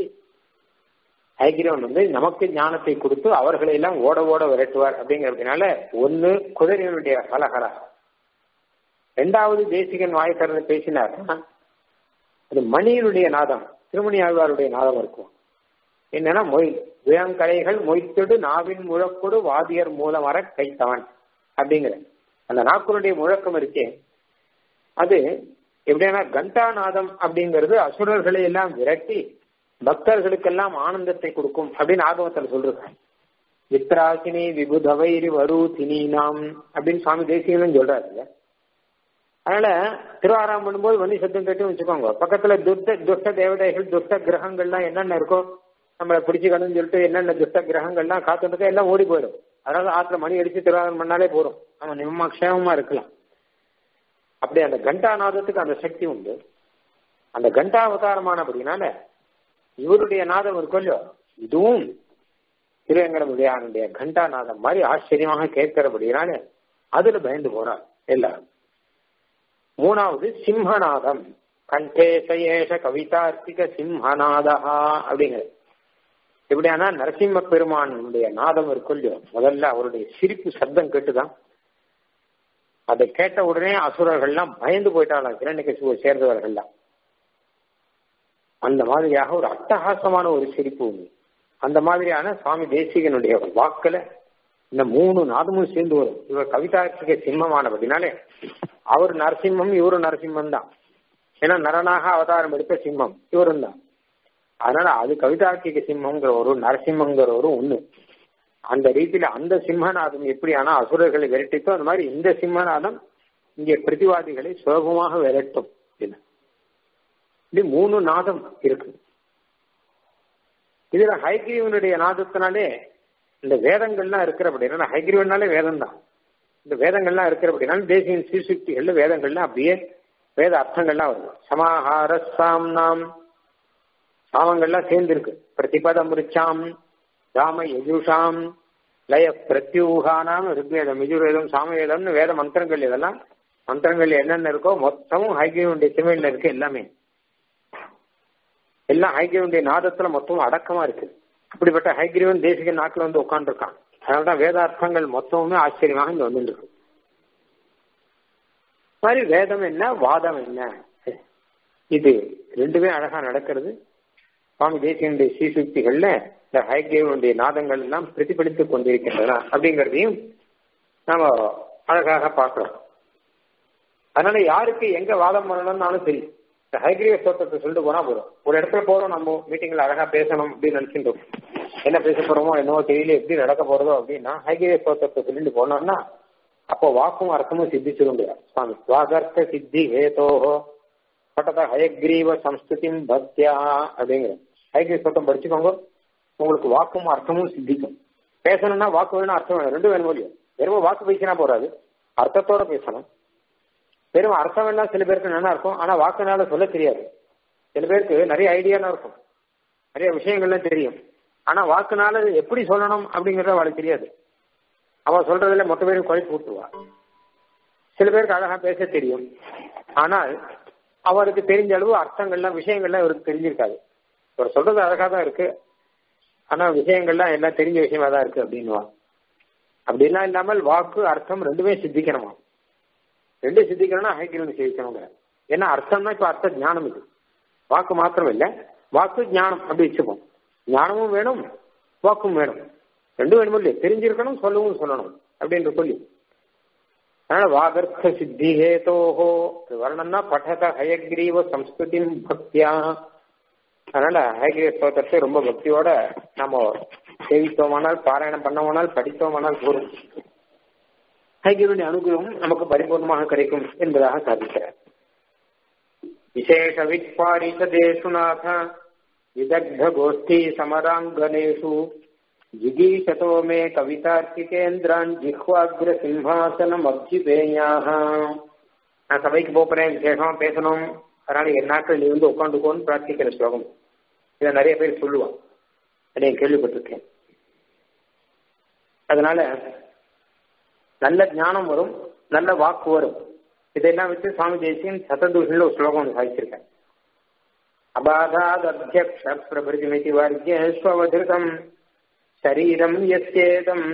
ஐகிரவன் வந்து நமக்கு ஞானத்தை கொடுத்து அவர்களை எல்லாம் ஓட ஓட விரட்டுவார் அப்படிங்கிறதுனால ஒன்னு குதிரையினுடைய கலகலா ரெண்டாவது தேசிகன் வாய் திறந்து பேசினார் அது மணியினுடைய நாதம் திருமணி ஆழ்வாருடைய நாதம் இருக்கும் என்னன்னா மொய் வியங்கரைகள் மொய்த்தொடு நாவின் முழக்கொடு வாதியர் மூலமர கைத்தவன் அப்படிங்கிற அந்த நாக்குனுடைய முழக்கம் இருக்கே அது எப்படின்னா கண்டாநாதம் அப்படிங்கிறது அசுரர்களை எல்லாம் விரட்டி பக்தர்களுக்கெல்லாம் ஆனந்தத்தை கொடுக்கும் அப்படின்னு ஆகவத்தில் சொல்றாங்க வித்ராசினி விபுதவைரி வரூதினி நாம் அப்படின்னு சுவாமி தேசிகனும் சொல்றாரு அதனால திருவாராம் பண்ணும்போது வண்டி சத்தம் கேட்டு வச்சுக்கோங்க பக்கத்துல துஷ்ட துஷ்ட தேவதைகள் துஷ்ட கிரகங்கள்லாம் என்னென்ன இருக்கோ நம்மளை பிடிச்சிக்கணும்னு சொல்லிட்டு என்னென்ன துஷ்ட கிரகங்கள்லாம் காத்துட்டு எல்லாம் ஓடி போயிடும் அதனால ஆத்துல மணி அடிச்சு திருவாரம் பண்ணாலே போறோம் நம்ம நிம்ம க்ஷேமமா இருக்கலாம் அப்படி அந்த கண்டாநாதத்துக்கு அந்த சக்தி உண்டு அந்த கண்டாவதாரமானபடினால இவருடைய நாதம் இருக்கும் இல்லையோ இதுவும் திருவேங்கடமுடியானுடைய கண்டாநாதம் மாதிரி ஆச்சரியமாக கேட்கிறபடினால அதுல பயந்து போறார் எல்லாரும் மூணாவது சிம்மநாதம் கண்டேச கவிதார்த்திக சிம்மநாதா அப்படிங்கிறது எப்படியானா நரசிம்ம பெருமானுடைய நாதம் இருக்கும் இல்லையோ முதல்ல அவருடைய சிரிப்பு சப்தம் கேட்டுதான் அதை கேட்ட உடனே அசுரர்கள்லாம் பயந்து போயிட்டாலாம் கிரண்யகசிபுவை சேர்ந்தவர்கள்லாம் அந்த மாதிரியாக ஒரு அட்டகாசமான ஒரு சிரிப்பு உண்டு அந்த மாதிரியான சுவாமி தேசிகனுடைய வாக்குல இந்த மூணு நாதமும் சேர்ந்து வரும் இவர் கவிதார்த்திக சிம்மமானபடினாலே அவர் நரசிம்மம் இவரு நரசிம்மம் தான் ஏன்னா நரனாக அவதாரம் எடுத்த சிம்மம் இவரும் தான் அதனால அது கவிதார்த்திக சிம்மங்கிற ஒரு நரசிம்மங்கிற ஒரு ஒண்ணு அந்த ரீதியில அந்த சிம்மநாதம் எப்படி ஆனா அசுரர்களை விரட்டித்தோ அந்த மாதிரி இந்த சிம்மநாதம் இங்கே பிரதிவாதிகளை சுலபமாக விரட்டும் இப்படி மூணு நாதம் இருக்கு இதுல ஹைகிரீவனுடைய நாதத்தினாலே இந்த வேதங்கள்லாம் இருக்கிறபடினா ஹைகிரீவனாலே வேதம் தான் இந்த வேதங்கள்லாம் இருக்கிறபடினால தேசிய சீர்சுக்திகள்ல வேதங்கள்லாம் அப்படியே வேத அர்த்தங்கள்லாம் வருது சமாஹார சாம்னாம் சாமங்கள்லாம் சேர்ந்திருக்கு பிரதிபதம் ரிச்சாம் ராம யஜுஷாம் லய பிரத்யூகானாம் ருக்வேதம் யஜுர்வேதம் சாமவேதம்னு வேத மந்திரங்கள் இதெல்லாம் மந்திரங்கள் என்னென்ன இருக்கோ மொத்தமும் ஹைகிரீவனுடைய திருமையில இருக்கு எல்லாமே எல்லாம் ஹைகிரீவனுடைய நாதத்துல மொத்தமும் அடக்கமா இருக்கு அப்படிப்பட்ட ஹைகிரீவன் தேசிக நாட்டில் வந்து உட்காந்துருக்கான் அதனாலதான் வேதார்த்தங்கள் மொத்தமுமே ஆச்சரியமாக இங்க வந்துருக்கு மாதிரி வேதம் என்ன வாதம் என்ன இது ரெண்டுமே அழகா நடக்கிறது சுவாமி தேசியனுடைய சீசுக்திகள்ல இந்த ஹைகிரீவனுடைய நாதங்கள் எல்லாம் பிரதிபலித்துக் கொண்டிருக்கின்றன அப்படிங்கிறதையும் நாம அழகாக பார்க்கிறோம் அதனால யாருக்கு எங்க வாதம் பண்ணணும்னாலும் சரி இந்த ஹைகிரீவ ஸ்தோத்திரத்தை சொல்லிட்டு போனா போதும் ஒரு இடத்துல போறோம் நம்ம மீட்டிங்ல அழகா பேசணும் அப்படின்னு நினைச்சுட்டு என்ன பேச போறோமோ என்னவோ தெரியல எப்படி நடக்க போறதோ அப்படின்னா ஹைகிரீவ ஸ்தோத்திரத்தை சொல்லிட்டு போனோம்னா அப்போ வாக்கும் அர்த்தமும் சித்திச்சிடும் சுவாமி வாகர்த்த சித்தி ஹேதோஹோ பட்டதா ஹயக்ரீவ சம்ஸ்கிருதிம் பக்தியா அப்படிங்கிற ஹயக்ரீவ ஸ்லோகம் படிச்சுக்கோங்க உங்களுக்கு வாக்கும் அர்த்தமும் சித்திக்கும் பேசணும்னா வாக்கு வேணும் அர்த்தம் வேணும் ரெண்டும் வேணும் இல்லையோ வெறும் வாக்கு பேசினா போறாது அர்த்தத்தோட பேசணும் வெறும் அர்த்தம் வேணா சில பேருக்கு நல்லா இருக்கும் ஆனா வாக்குனால சொல்ல தெரியாது சில பேருக்கு நிறைய ஐடியாலாம் இருக்கும் நிறைய விஷயங்கள்லாம் தெரியும் ஆனா வாக்குனால எப்படி சொல்லணும் அப்படிங்கறது அவளுக்கு தெரியாது அவ சொல்றதுல மொத்த பேரும் குறைச்சு விட்டுருவா சில பேருக்கு அழகா பேச தெரியும் ஆனால் அவருக்கு தெரிஞ்ச அளவு அர்த்தங்கள்லாம் விஷயங்கள்லாம் இவருக்கு தெரிஞ்சிருக்காது அவர் சொல்றது அழகா தான் இருக்கு ஆனா விஷயங்கள்லாம் எல்லாம் தெரிஞ்ச விஷயமா தான் இருக்கு அப்படின்னுவா அப்படிலாம் இல்லாமல் வாக்கு அர்த்தம் ரெண்டுமே சித்திக்கணுமா ரெண்டு சித்திக்கணும்னா ஹைக்கிரன் சித்திக்கணுங்க ஏன்னா அர்த்தம்னா இப்ப அர்த்த ஞானம் இது வாக்கு மாத்திரம் இல்ல வாக்கு ஞானம் அப்படி வச்சுப்போம் ஞானமும் வேணும் வாக்கும் வேணும் ரெண்டும் வேணும் இல்லையா தெரிஞ்சிருக்கணும் சொல்லவும் சொல்லணும் அப்படின்ற சொல்லி அதனால வாகர்த்த சித்தி ஹேதோஹோ வர்ணம்னா பட்டத ஹயக்ரீவ சம்ஸ்கிருதி பக்தியா அதனால ஹயக்ரீவ ஸ்தோத்திரத்தை ரொம்ப பக்தியோட நம்ம சேவித்தோமானால் பாராயணம் பண்ணோமானால் படித்தோமானால் போதும் ஹயக்ரீவனுடைய அனுகிரகம் நமக்கு பரிபூர்ணமாக கிடைக்கும் என்பதாக சாதிக்கிறார் விசேஷ விக்பாரிஷதேஷு நாத விதக்த கோஷ்டி சமராங்கனேஷு ஜிகீஷதோ மே கவிதார்க்கிகேந்திரான் ஜிஹ்வாக்ர சிம்ஹாசனம் அப்ஜிபேயாக நான் சபைக்கு போறேன் விசேஷமா பேசணும் அதனால என் நாட்கள் நீ வந்து உட்காந்துக்கோன்னு பிரார்த்திக்கிற ஸ்லோகம் இதை நிறைய பேர் சொல்லுவான் அதை கேள்விப்பட்டிருக்கேன் அதனால நல்ல ஞானம் வரும் நல்ல வாக்கு வரும் இதெல்லாம் வச்சு சுவாமி தேசியன் சததூஷன்ல ஒரு ஸ்லோகம் ஒன்று சாதிச்சிருக்கேன் அபாதாத்யக்ஷ பிரபிருதிமிதி வர்க்கேஸ்வதிருதம் சரீரம் யஸ்யேதம்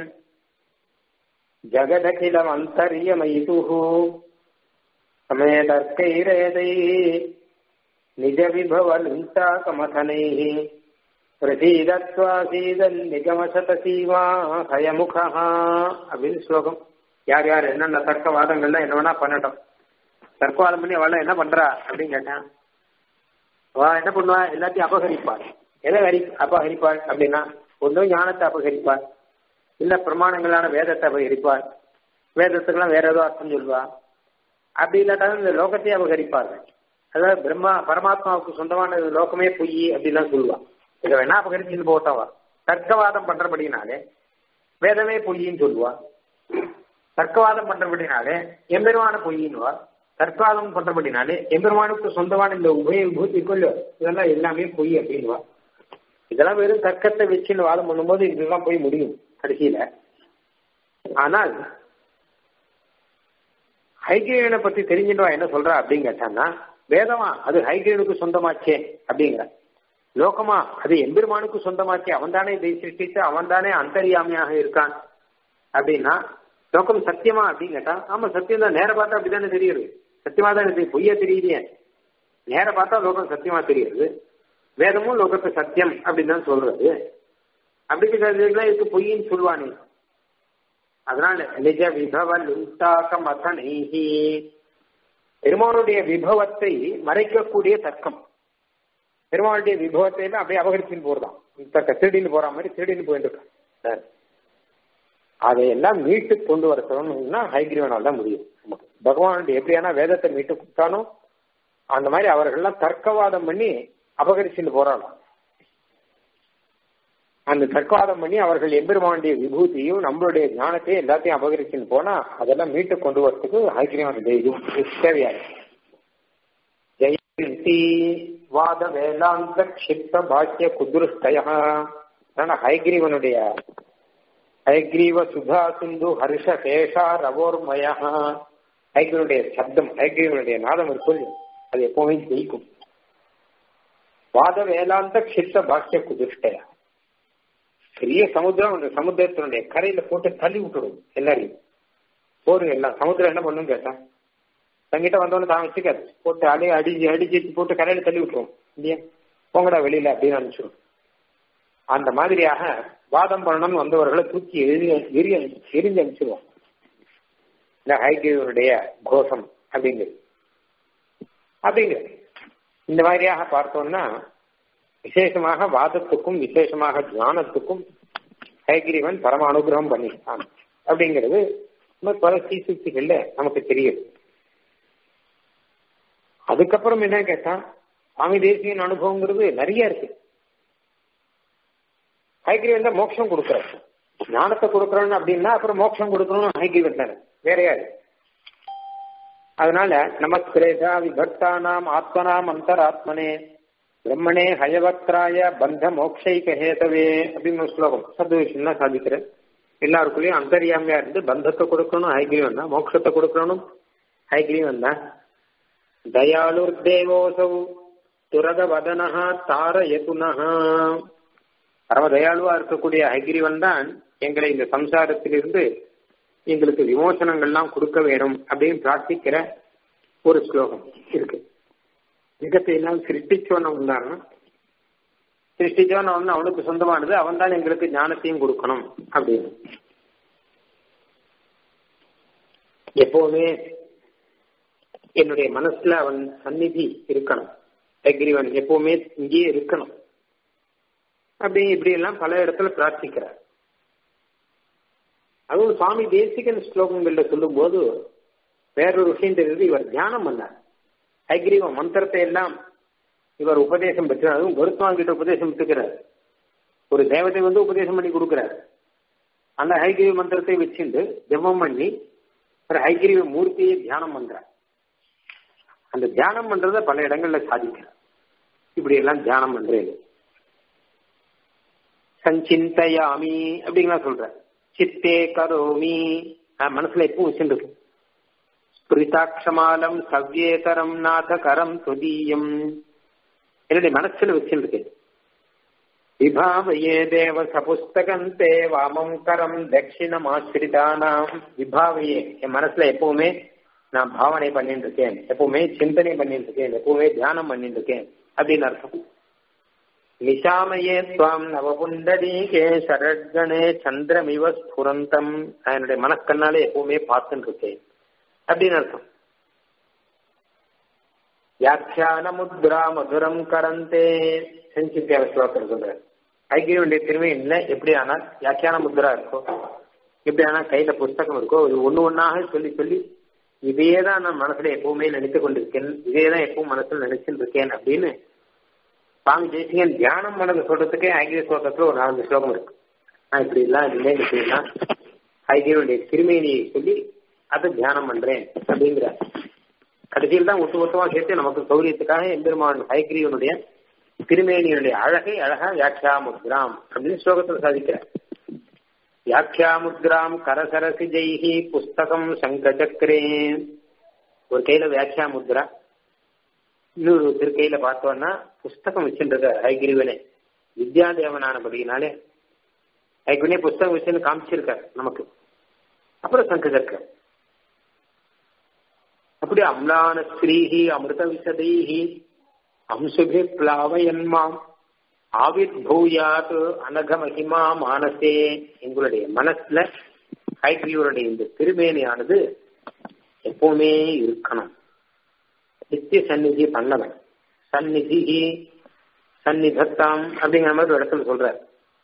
ஜகதகிலம் அந்தர்யமயிதுः சமேதர்க்கைரேதைः நிஜ விபவலுண்டாகமதனைः பிரசீதத்வாசீதன் நிகமசதசீமா ஹயமுகா அப்படின்னு ஸ்லோகம் யார் யார் என்னென்ன தர்க்கவாதங்கள்லாம் என்ன வேணா பண்ணட்டும் தர்க்கவாதம் பண்ணி அவள் என்ன பண்றா அப்படின்னு கேட்டான் அவ என்ன பண்ணுவா எல்லாத்தையும் அபகரிப்பாள் எதை ஹரி அபகரிப்பாள் அப்படின்னா ஒன்றும் ஞானத்தை அபகரிப்பாள் இல்ல பிரமாணங்களான வேதத்தை அபகரிப்பாள் வேதத்துக்கெல்லாம் வேற ஏதோ அர்த்தம் சொல்லுவா அப்படி இல்லாட்டாலும் இந்த லோகத்தையே அபகரிப்பார்கள் அதாவது பிரம்மா பரமாத்மாவுக்கு சொந்தமான லோகமே பொய் அப்படிலாம் சொல்லுவா இதை வேணா அபகரிச்சுன்னு போட்டவா தர்க்கவாதம் பண்றபடினாலே வேதமே பொய்ன்னு சொல்லுவா தர்க்கவாதம் பண்றபடினாலே எம்பெருமான பொய்யின்வா தர்க்கவாதம் பண்றபடினாலே எம்பெருமானுக்கு சொந்தமான இந்த உபய விபூதி கொள்ளு இதெல்லாம் எல்லாமே பொய் அப்படின்வா இதெல்லாம் வெறும் தர்க்கத்தை வச்சுன்னு வாதம் பண்ணும்போது இதெல்லாம் போய் முடியும் கடைசியில ஆனால் ஹைகிரீவனை பத்தி தெரிஞ்சுட்டு என்ன சொல்றா அப்படின்னு கேட்டான்னா வேதமா அது ஹைகிரீவனுக்கு சொந்தமாச்சே அப்படிங்கிற லோகமா அது எம்பெருமானுக்கு சொந்தமாச்சே அவன் தானே இதை சிருஷ்டித்து அவன் தானே அந்தரியாமையாக இருக்கான் அப்படின்னா லோகம் சத்தியமா அப்படின்னு கேட்டா ஆமா சத்தியம் தான் நேர பார்த்தா அப்படித்தானே தெரியுது சத்தியமா தான் தெரியுது பொய்யா தெரியுதே நேர பார்த்தா லோகம் சத்தியமா தெரியுது வேதமும் லோகத்து சத்தியம் அப்படின்னு தான் சொல்றது அப்படி இதுக்கு பொய்ன்னு சொல்லுவானே அதனால நிஜ விபவ லுண்டாக்கம் அசனைஹி பெருமானுடைய விபவத்தை மறைக்கக்கூடிய தர்க்கம் பெருமானுடைய விபவத்தை எல்லாம் அப்படியே அபகரிச்சுன்னு போறதான் தக்க திருடின்னு போற மாதிரி திருடின்னு போயிட்டு இருக்கான் அதையெல்லாம் மீட்டு கொண்டு வர சொல்லணும்னா ஹைகிரீவனால் தான் முடியும் பகவானுடைய எப்படியானா வேதத்தை மீட்டு கொடுத்தானோ அந்த மாதிரி அவர்கள்லாம் தர்க்கவாதம் பண்ணி அபகரிச்சுட்டு போறாளாம் அந்த தர்க்கவாதம் பண்ணி அவர்கள் எம்பெருமானுடைய விபூதியும் நம்மளுடைய ஞானத்தையும் எல்லாத்தையும் அபகரிச்சுன்னு போனா அதெல்லாம் மீட்டு கொண்டு வரத்துக்கு ஹைகிரீவன் தேவையாரு ஜெயந்தி வாத வேதாந்த க்ஷிப்த பாக்கிய குதுருஷ்டய ஹைகிரீவனுடைய ஹைகிரீவ சுதா சிந்து ஹர்ஷ சேஷா ரவோர்மய ஹைகிரனுடைய சப்தம் ஹைகிரீவனுடைய நாதம் இருக்கும் அது எப்பவுமே ஜெயிக்கும் வாத வேதாந்த க்ஷிப்த பாக்கிய குதுஷ்டயா பெரிய சமுத்திரம் அந்த சமுத்திரத்தினுடைய கரையில போட்டு தள்ளி விட்டுடும் எல்லாரையும் போருங்க எல்லாம் சமுத்திரம் என்ன பண்ணும் கேட்டா தங்கிட்ட வந்தோன்னு தான் வச்சுக்காது போட்டு அடி அடிச்சு அடிச்சு போட்டு கரையில தள்ளி விட்டுரும் இல்லையா போங்கடா வெளியில அப்படின்னு அனுப்பிச்சிடும் அந்த மாதிரியாக வாதம் பண்ணணும்னு வந்தவர்களை தூக்கி எரி எரிய எரிஞ்சு அனுப்பிச்சிருவோம் இந்த ஹைகிரீவருடைய கோஷம் அப்படிங்கிறது அப்படிங்கிறது இந்த மாதிரியாக பார்த்தோம்னா விசேஷமாக வாதத்துக்கும் விசேஷமாக ஞானத்துக்கும் ஹயகிரிவன் பரம அனுகிரகம் பண்ணிட்டான் அப்படிங்கிறது பல சீசுக்திகள்ல நமக்கு தெரியுது அதுக்கப்புறம் என்ன கேட்டா சுவாமி தேசியன் அனுபவங்கிறது நிறைய இருக்கு ஹைகிரீவன் தான் மோட்சம் கொடுக்குறாரு ஞானத்தை கொடுக்குறோன்னு அப்படின்னா அப்புறம் மோட்சம் கொடுக்கணும்னு ஹைகிரீவன் தானே வேற யாரு அதனால நமஸ்கிரேதா விபக்தானாம் ஆத்மனாம் அந்தராத்மனே பிரம்மனே ஹயவக்ராய பந்த மோக்ஷைக ஹேதவே அப்படின்னு ஒரு ஸ்லோகம் சத்விஷயம் தான் சாதிக்கிறேன் எல்லாருக்குள்ளேயும் அந்தரியாமையா இருந்து பந்தத்தை கொடுக்கணும் ஹைகிரீவன் தான் மோட்சத்தை கொடுக்கணும் ஹைகிரீவன் தான் தயாளுர் தேவோசௌ துரத வதனஹா தாரயதுனஹா பரம தயாளுவா இருக்கக்கூடிய ஹைகிரீவன் தான் எங்களை இந்த சம்சாரத்திலிருந்து எங்களுக்கு விமோசனங்கள்லாம் கொடுக்க வேணும் அப்படின்னு பிரார்த்திக்கிற ஒரு ஸ்லோகம் இருக்கு ஜெகத்தை எல்லாம் சிருஷ்டிச்சவன் தான் சிருஷ்டிச்சவன் அவன் அவனுக்கு சொந்தமானது அவன் தான் எங்களுக்கு ஞானத்தையும் கொடுக்கணும் அப்படின்னு எப்பவுமே என்னுடைய மனசுல அவன் சந்நிதி இருக்கணும் அக்ரிவன் எப்பவுமே இங்கேயே இருக்கணும் அப்படி இப்படி எல்லாம் பல இடத்துல பிரார்த்திக்கிறார் அதுவும் சுவாமி தேசிகன் ஸ்லோகங்கள்ல சொல்லும் போது வேறொரு விஷயம் தெரியுது இவர் தியானம் பண்ணார் ஐகிரீவ மந்திரத்தை எல்லாம் இவர் உபதேசம் பெற்று அதுவும் கருத்வான் கிட்ட உபதேசம் பெற்றுக்கிறார் ஒரு தேவதை வந்து உபதேசம் பண்ணி கொடுக்கிறார் அந்த ஹைகிரீவ மந்திரத்தை வச்சுட்டு ஜெபம் பண்ணி ஒரு ஹைகிரீவ மூர்த்தியை தியானம் பண்றார் அந்த தியானம் பண்றத பல இடங்கள்ல சாதிக்கிறார் இப்படி எல்லாம் தியானம் பண்றேன் சஞ்சிந்தயாமி அப்படிங்களா சொல்ற சித்தே கரோமி மனசுல எப்பவும் வச்சுருக்கு ஸ்பிரிதாட்சமாலம் சவ்யேதரம் நாதகரம் தொதீயம் என்னுடைய மனசுல வச்சுருக்கேன் விபாவையே தேவ சபுஸ்தகந்தே வாமம் கரம் தட்சிணம் ஆசிரிதானாம் விபாவையே என் மனசுல எப்பவுமே நான் பாவனை பண்ணிட்டு இருக்கேன் எப்பவுமே சிந்தனை பண்ணிட்டு இருக்கேன் எப்பவுமே தியானம் பண்ணிட்டு இருக்கேன் அப்படின்னு அர்த்தம் நிஷாமயே துவாம் நவபுண்டரீகே சரட்கணே சந்திரமிவ ஸ்புரந்தம் நான் என்னுடைய மனக்கண்ணாலே எப்பவுமே பார்த்துட்டு இருக்கேன் அப்படின்னு அர்த்தம் வியாக்கியான முத்ரா மதுரம் கரந்தே செஞ்சித்தியார ஸ்லோகத்தில் சொல்றாரு ஐக்கியனுடைய திருமை இல்லை எப்படி ஆனால் வியாக்கியான முத்ரா இருக்கோ எப்படி ஆனால் கையில புஸ்தகம் இருக்கோ இது ஒண்ணு ஒன்னாக சொல்லி சொல்லி இதையே தான் நான் மனசுல எப்பவுமே நினைத்து கொண்டிருக்கேன் இதே தான் எப்பவும் மனசுல நினைச்சுட்டு இருக்கேன் அப்படின்னு சுவாமி தேசிகன் தியானம் பண்ணது சொல்றதுக்கே ஐக்கிய ஸ்லோகத்துல ஒரு நாலு ஸ்லோகம் இருக்கு நான் இப்படி எல்லாம் இல்லை இப்படி எல்லாம் ஐக்கியனுடைய திருமேனியை சொல்லி அதை தியானம் பண்றேன் அப்படிங்கிற கடைசியில் தான் ஒட்டு மொத்தமா சேர்த்து நமக்கு சௌரியத்துக்காக எம்பெருமான் ஹைகிரீவனுடைய திருமேனியனுடைய அழகை அழகா வியாக்கியா முத்ராம் அப்படின்னு ஸ்லோகத்தில் சாதிக்கிறார் வியாக்கியா முத்ராம் கரசரசி ஜெய்ஹி புஸ்தகம் சங்கச்சக்கரே ஒரு கையில வியாக்கியா முத்ரா இன்னொரு திருக்கையில பார்த்தோம்னா புஸ்தகம் வச்சுருக்க ஹைகிரிவனே வித்யாதேவனானபடினாலே ஹைகிரிவனே புஸ்தகம் வச்சுன்னு காமிச்சிருக்கார் நமக்கு அப்புறம் சங்கச்சக்கரம் அப்படி அம்லான ஸ்ரீஹி அமிர்த விசதைஹி அம்சுபி பிளாவயன்மாம் ஆவிர் பூயாத் அனக மகிமா மானசே எங்களுடைய மனசுல ஹைகிரிவருடைய இந்த திருமேனியானது எப்பவுமே இருக்கணும் நித்திய சந்நிதி பண்ணவன் சந்நிதி சந்நிதத்தாம் அப்படிங்கிற மாதிரி ஒரு இடத்துல சொல்றார்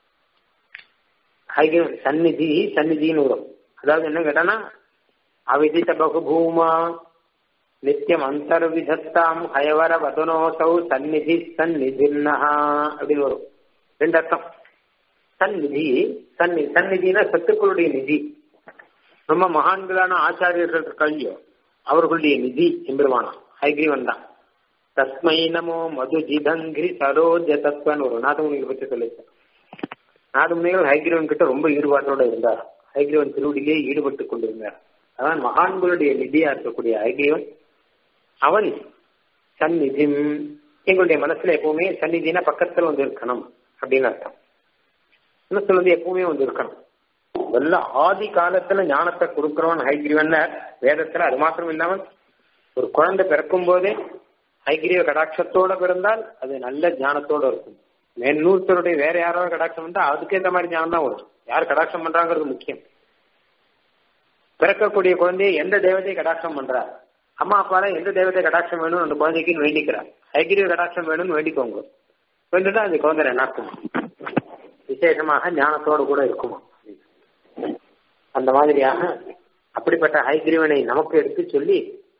ஹைகிரன் சந்நிதி சந்நிதின்னு வரும் அதாவது என்ன கேட்டானா அவிதித பகுபூமா நித்தியம் அந்தர்விதத்தாம் ஹயவர வதனோசௌ சந்நிதி சந்நிதின்னஹா அப்படின்னு வரும் ரெண்டு அர்த்தம் சந்நிதி சன்னி சந்நிதினா சத்துக்களுடைய நிதி ரொம்ப மகான்களான ஆச்சாரியர்கள் கல்வியோ அவர்களுடைய நிதி எம்பெருமானா ஹைகிரீவன் தான் தஸ்மை நமோ மது ஜிதங்கிரி சரோஜ தத்வன் ஒரு நாதமுனிகளை பற்றி சொல்லியிருக்கேன் நாதமுனிகள் ஹைகிரீவன் கிட்ட ரொம்ப ஈடுபாட்டோட இருந்தார் ஹைகிரீவன் திருவடியிலே ஈடுபட்டு கொண்டிருந்தார் அதான் மகான்களுடைய நிதியா இருக்கக்கூடிய ஹைகிரீவன் அவன் சந்நிதி எங்களுடைய மனசுல எப்பவுமே சந்நிதினா பக்கத்துல வந்து இருக்கணும் அப்படின்னு அர்த்தம் மனசுல வந்து எப்பவுமே வந்து இருக்கணும் நல்ல ஆதி காலத்துல ஞானத்தை கொடுக்கிறவன் ஹைகிரீவன் வேதத்துல அது மாத்திரம் இல்லாமல் ஒரு குழந்தை பிறக்கும் போதே ஹைகிரீவ கடாட்சத்தோட பிறந்தால் அது நல்ல ஞானத்தோட இருக்கும் மேன்னூத்தருடைய வேற யாராவது கடாட்சம் வந்தா அதுக்கேற்ற மாதிரி ஞானம் தான் வரும் யார் கடாட்சம் பண்றாங்கிறது முக்கியம் பிறக்கக்கூடிய குழந்தையை எந்த தேவதையை கடாட்சம் பண்றா அம்மா அப்பால எந்த தேவதை கடாட்சம் வேணும்னு அந்த குழந்தைக்கு வேண்டிக்கிறார் ஹைகிரீவ கடாட்சம் வேணும்னு வேண்டிக்கோங்க வேண்டுட்டா அந்த குழந்தை நல்லாக்குமா விசேஷமாக ஞானத்தோடு கூட இருக்குமா அந்த மாதிரியாக அப்படிப்பட்ட ஹைகிரீவனை நமக்கு எடுத்து சொல்லி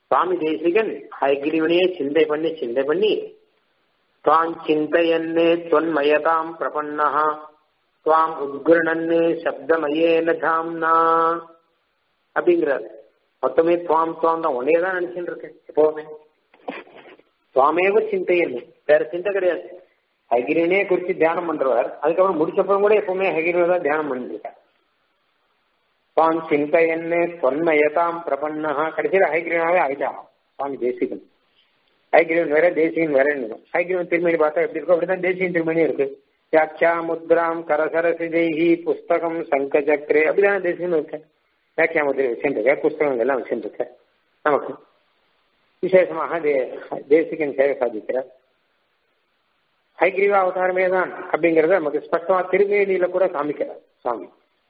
சுவாமி தேசிகன் ஹயகிரிவனையே சிந்தை பண்ணி சிந்தை பண்ணி துவாம் சிந்தையன்னு தொன்மயதாம் பிரபன்னா துவாம் உத்கிருணன்னு சப்தமயேன தாம்னா அப்படிங்கிறார் மொத்தமே துவாம் துவாம் தான் உன்னையே தான் நினைச்சுட்டு இருக்கேன் எப்பவுமே துவாமேவ சிந்தையன்னு வேற சிந்தை கிடையாது ஹகிரிவனே குறித்து தியானம் பண்றவர் அதுக்கப்புறம் முடிச்சப்பறம் கூட எப்பவுமே ஹகிரிவனை தான் தியானம் பண்ணிட்டு இருக்கார் சுவாமி சிந்தையன்னு தொன்மயதாம் பிரபன்னா கடைசியில் ஹைகிரீவனாவே ஆயிட்டான் சுவாமி தேசிகன் ஹைகிரீவன் வேற தேசிகன் வேற ஹைகிரீவன் திருமணி பார்த்தா எப்படி இருக்கும் அப்படிதான் தேசிகன் திருமணி இருக்கு வியாக்கியா முத்ராம் கரசரசிதைஹி புஸ்தகம் சங்கச்சக்கரே அப்படிதானே தேசிகன் இருக்கு வியாக்கியா முத்திரை வச்சுருக்க புஸ்தகங்கள் எல்லாம் வச்சுருக்க நமக்கு விசேஷமாக தேசிகன் சேவை சாதிக்கிறார் ஹைகிரீவ அவதாரமே தான் அப்படிங்கறத நமக்கு ஸ்பஷ்டமா திருவேணியில கூட காமிக்கிறார் சுவாமி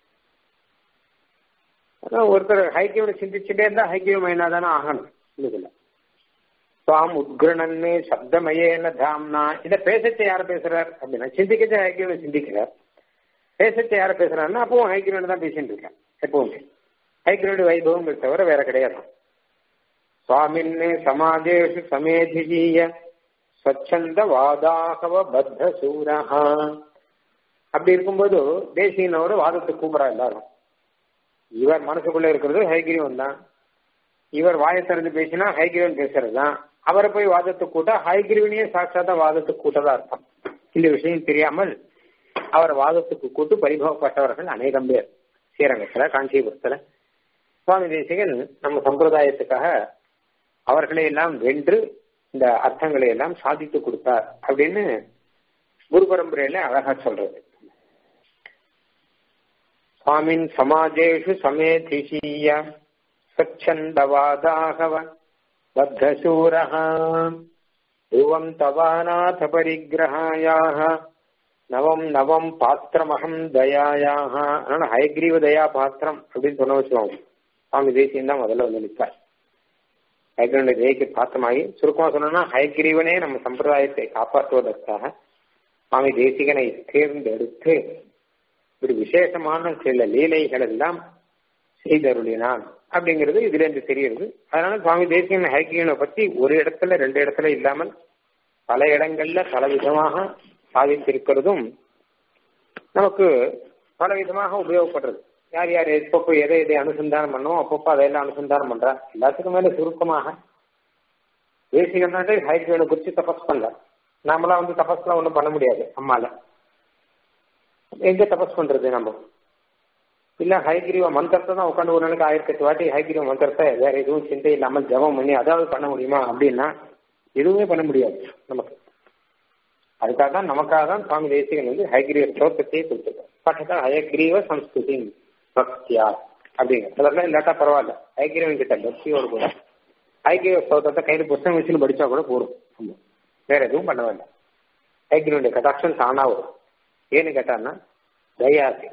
அதான் ஒருத்தர் ஹைக்கியோட சிந்திச்சுட்டே இருந்தா ஹைக்கியமயனா தானே ஆகணும் இதுல சுவாம் உத்கிரணன்னு சப்தமயேன தாம்னா இதை பேசத்தை யார பேசுறார் அப்படின்னா சிந்திக்கச்சே ஹைக்கியோட சிந்திக்கிறார் பேசத்தை யார பேசுறாருன்னா அப்பவும் ஹைக்கியோட தான் பேசிட்டு இருக்கேன் எப்பவுமே ஹைக்கியோட வைபவம் தவிர வேற கிடையாது சுவாமின்னு சமாஜேஷு சமேதிஜீய ஸ்வச்சந்த வாதாகவ பத்த சூரஹா அப்படி இருக்கும்போது தேசியனோட வாதத்துக்கு கூப்பிடா எல்லாரும் இவர் மனசுக்குள்ள இருக்கிறது ஹைகிரீவன் தான் இவர் வாயை திறந்து பேசினா ஹைகிரீவன் பேசுறது தான் அவரை போய் வாதத்துக்கு கூட்ட ஹைகிரீவனையே சாட்சாத்தா வாதத்துக்கு கூட்டதா அர்த்தம் இந்த விஷயம் தெரியாமல் அவர் வாதத்துக்கு கூட்டு பரிபவப்பட்டவர்கள் அநேகம் பேர் ஸ்ரீரங்கத்துல காஞ்சிபுரத்துல சுவாமி தேசிகன் நம்ம சம்பிரதாயத்துக்காக அவர்களை எல்லாம் வென்று இந்த அர்த்தங்களை எல்லாம் சாதித்து கொடுத்தார் அப்படின்னு குரு பரம்பரையில அழகா சொல்றது சுவாமின் சமாஜேஷு சமேதிஷீய ஸ்வச்சந்தவாதாகவ பத்தசூரः ध्रुवम् तवानाथ परिग्रहायाः நவம் நவம் பாத்திரமகம் தயாயாக அதனால ஹயக்ரீவ தயா பாத்திரம் அப்படின்னு சொன்ன வச்சுக்கோங்க சுவாமி தேசியம் தான் முதல்ல வந்து நிற்பார் ஹயக்ரீவனுடைய தயக்கு பாத்திரமாகி சுருக்கமா சொன்னோம்னா ஹயக்ரீவனே நம்ம சம்பிரதாயத்தை காப்பாற்றுவதற்காக சுவாமி தேசிகனை தேர்ந்தெடுத்து ஒரு விசேஷமான சில லீலைகள் எல்லாம் செய்தருளினான் அப்படிங்கிறது இதுல இருந்து தெரியுது அதனால சுவாமி தேசியன் ஹைக்கியனை பத்தி ஒரு இடத்துல ரெண்டு இடத்துல இல்லாமல் பல இடங்கள்ல பல விதமாக சாதித்திருக்கிறதும் நமக்கு பல விதமாக உபயோகப்படுறது யார் யார் எப்பப்போ எதை எதை அனுசந்தானம் பண்ணோம் அப்பப்போ அதையெல்லாம் அனுசந்தானம் பண்றா எல்லாத்துக்கும் மேல சுருக்கமாக தேசிகன்னாலே ஹைக்கியனை குறித்து தபஸ் பண்ணல நாமெல்லாம் வந்து தபஸ்லாம் ஒன்றும் பண்ண முடியாது அம்மால எங்க தபஸ் பண்றது நம்ம இல்ல ஹைகிரீவ மந்திரத்தை தான் உட்காந்து ஒரு நாளைக்கு ஆயிரத்தி எட்டு வாட்டி ஹைகிரீவ மந்திரத்தை வேற எதுவும் சிந்தை இல்லாமல் ஜபம் பண்ணி அதாவது பண்ண முடியுமா அப்படின்னா எதுவுமே பண்ண முடியாது நமக்கு அதுக்காக தான் நமக்காக தான் சுவாமி தேசிகன் வந்து ஹைகிரீவ ஸ்லோகத்தையே கொடுத்துருக்கோம் பட்டதா ஹயக்ரீவ சம்ஸ்கிருதி பக்தியா அப்படிங்க அதெல்லாம் இல்லாட்டா பரவாயில்ல ஹைகிரீவன் கிட்ட பக்தியோடு கூட ஹைகிரீவ ஸ்லோகத்தை கையில் புத்தகம் வச்சுன்னு படிச்சா கூட போடும் வேற எதுவும் பண்ண வேண்டாம் ஹைகிரீவனுடைய கட்டாட்சம் தானா வரும் ஏன்னு கேட்டான்னா தயாசி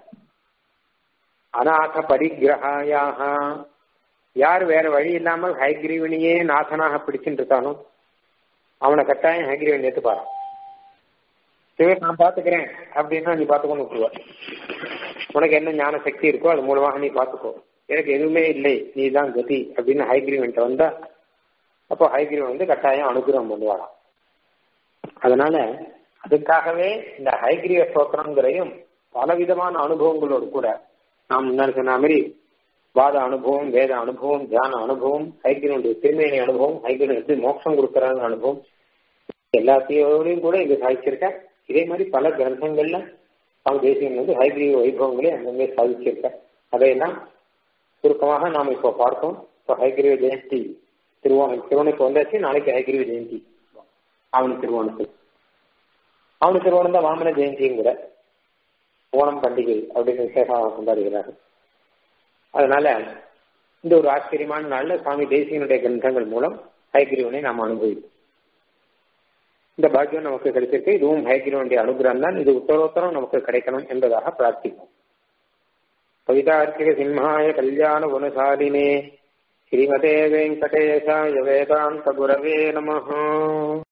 அநாத பரிகிரகாயாக யார் வேற வழி இல்லாமல் ஹைகிரீவனியே நாதனாக பிடிச்சுட்டு இருக்கானோ அவனை கட்டாயம் ஹைகிரீவன் ஏத்துப்பாரான் சரி நான் பாத்துக்கிறேன் அப்படின்னா நீ பாத்துக்கொண்டு விட்டுருவ உனக்கு என்ன ஞான சக்தி இருக்கோ அது மூலமாக நீ பாத்துக்கோ எனக்கு எதுவுமே இல்லை நீ தான் கதி அப்படின்னு ஹைகிரீவன்ட்ட வந்தா அப்போ ஹைகிரீவன் வந்து கட்டாயம் அனுகிரகம் பண்ணுவாராம் அதனால அதுக்காகவே இந்த ஹைகிரீவ ஸ்தோத்திரங்கிறையும் பலவிதமான அனுபவங்களோடு கூட நாம் முன்னாடி சொன்ன மாதிரி வாத அனுபவம் வேத அனுபவம் தியான அனுபவம் ஹைகிரனுடைய திருமேனி அனுபவம் ஹைகிரன் எப்படி மோட்சம் கொடுக்கறாங்க அனுபவம் எல்லாத்தையோடையும் கூட இங்க சாதிச்சிருக்க இதே மாதிரி பல கிரந்தங்கள்ல சுவாமி தேசியன் வந்து ஹைகிரீவ வைபவங்களே அங்கங்கே சாதிச்சிருக்க அதையெல்லாம் சுருக்கமாக நாம் இப்போ பார்த்தோம் இப்போ ஹைகிரீவ ஜெயந்தி திருவோணம் திருவனுக்கு வந்தாச்சு நாளைக்கு ஹைகிரீவ ஜெயந்தி அவன் திருவோணத்துக்கு அவனு திருவோணம் தான் வாமன ஜெயந்தியும் கூட ஓணம் பண்டிகை அப்படின்னு விசேஷமாக கொண்டாடுகிறார்கள் அதனால இந்த ஒரு ஆச்சரியமான நாள்ல சுவாமி தேசியனுடைய கிரந்தங்கள் மூலம் ஹயகிரிவனை நாம் அனுபவித்தோம் இந்த பாக்கியம் நமக்கு கிடைச்சிருக்கு இதுவும் ஹயகிரிவனுடைய அனுகிரகம் தான் இது உத்தரோத்தரம் நமக்கு கிடைக்கணும் என்பதாக பிரார்த்திப்போம் கவிதார்த்திக சிம்ஹாய கல்யாண குணசாலினே ஸ்ரீமதே வெங்கடேசாய வேதாந்த குரவே நம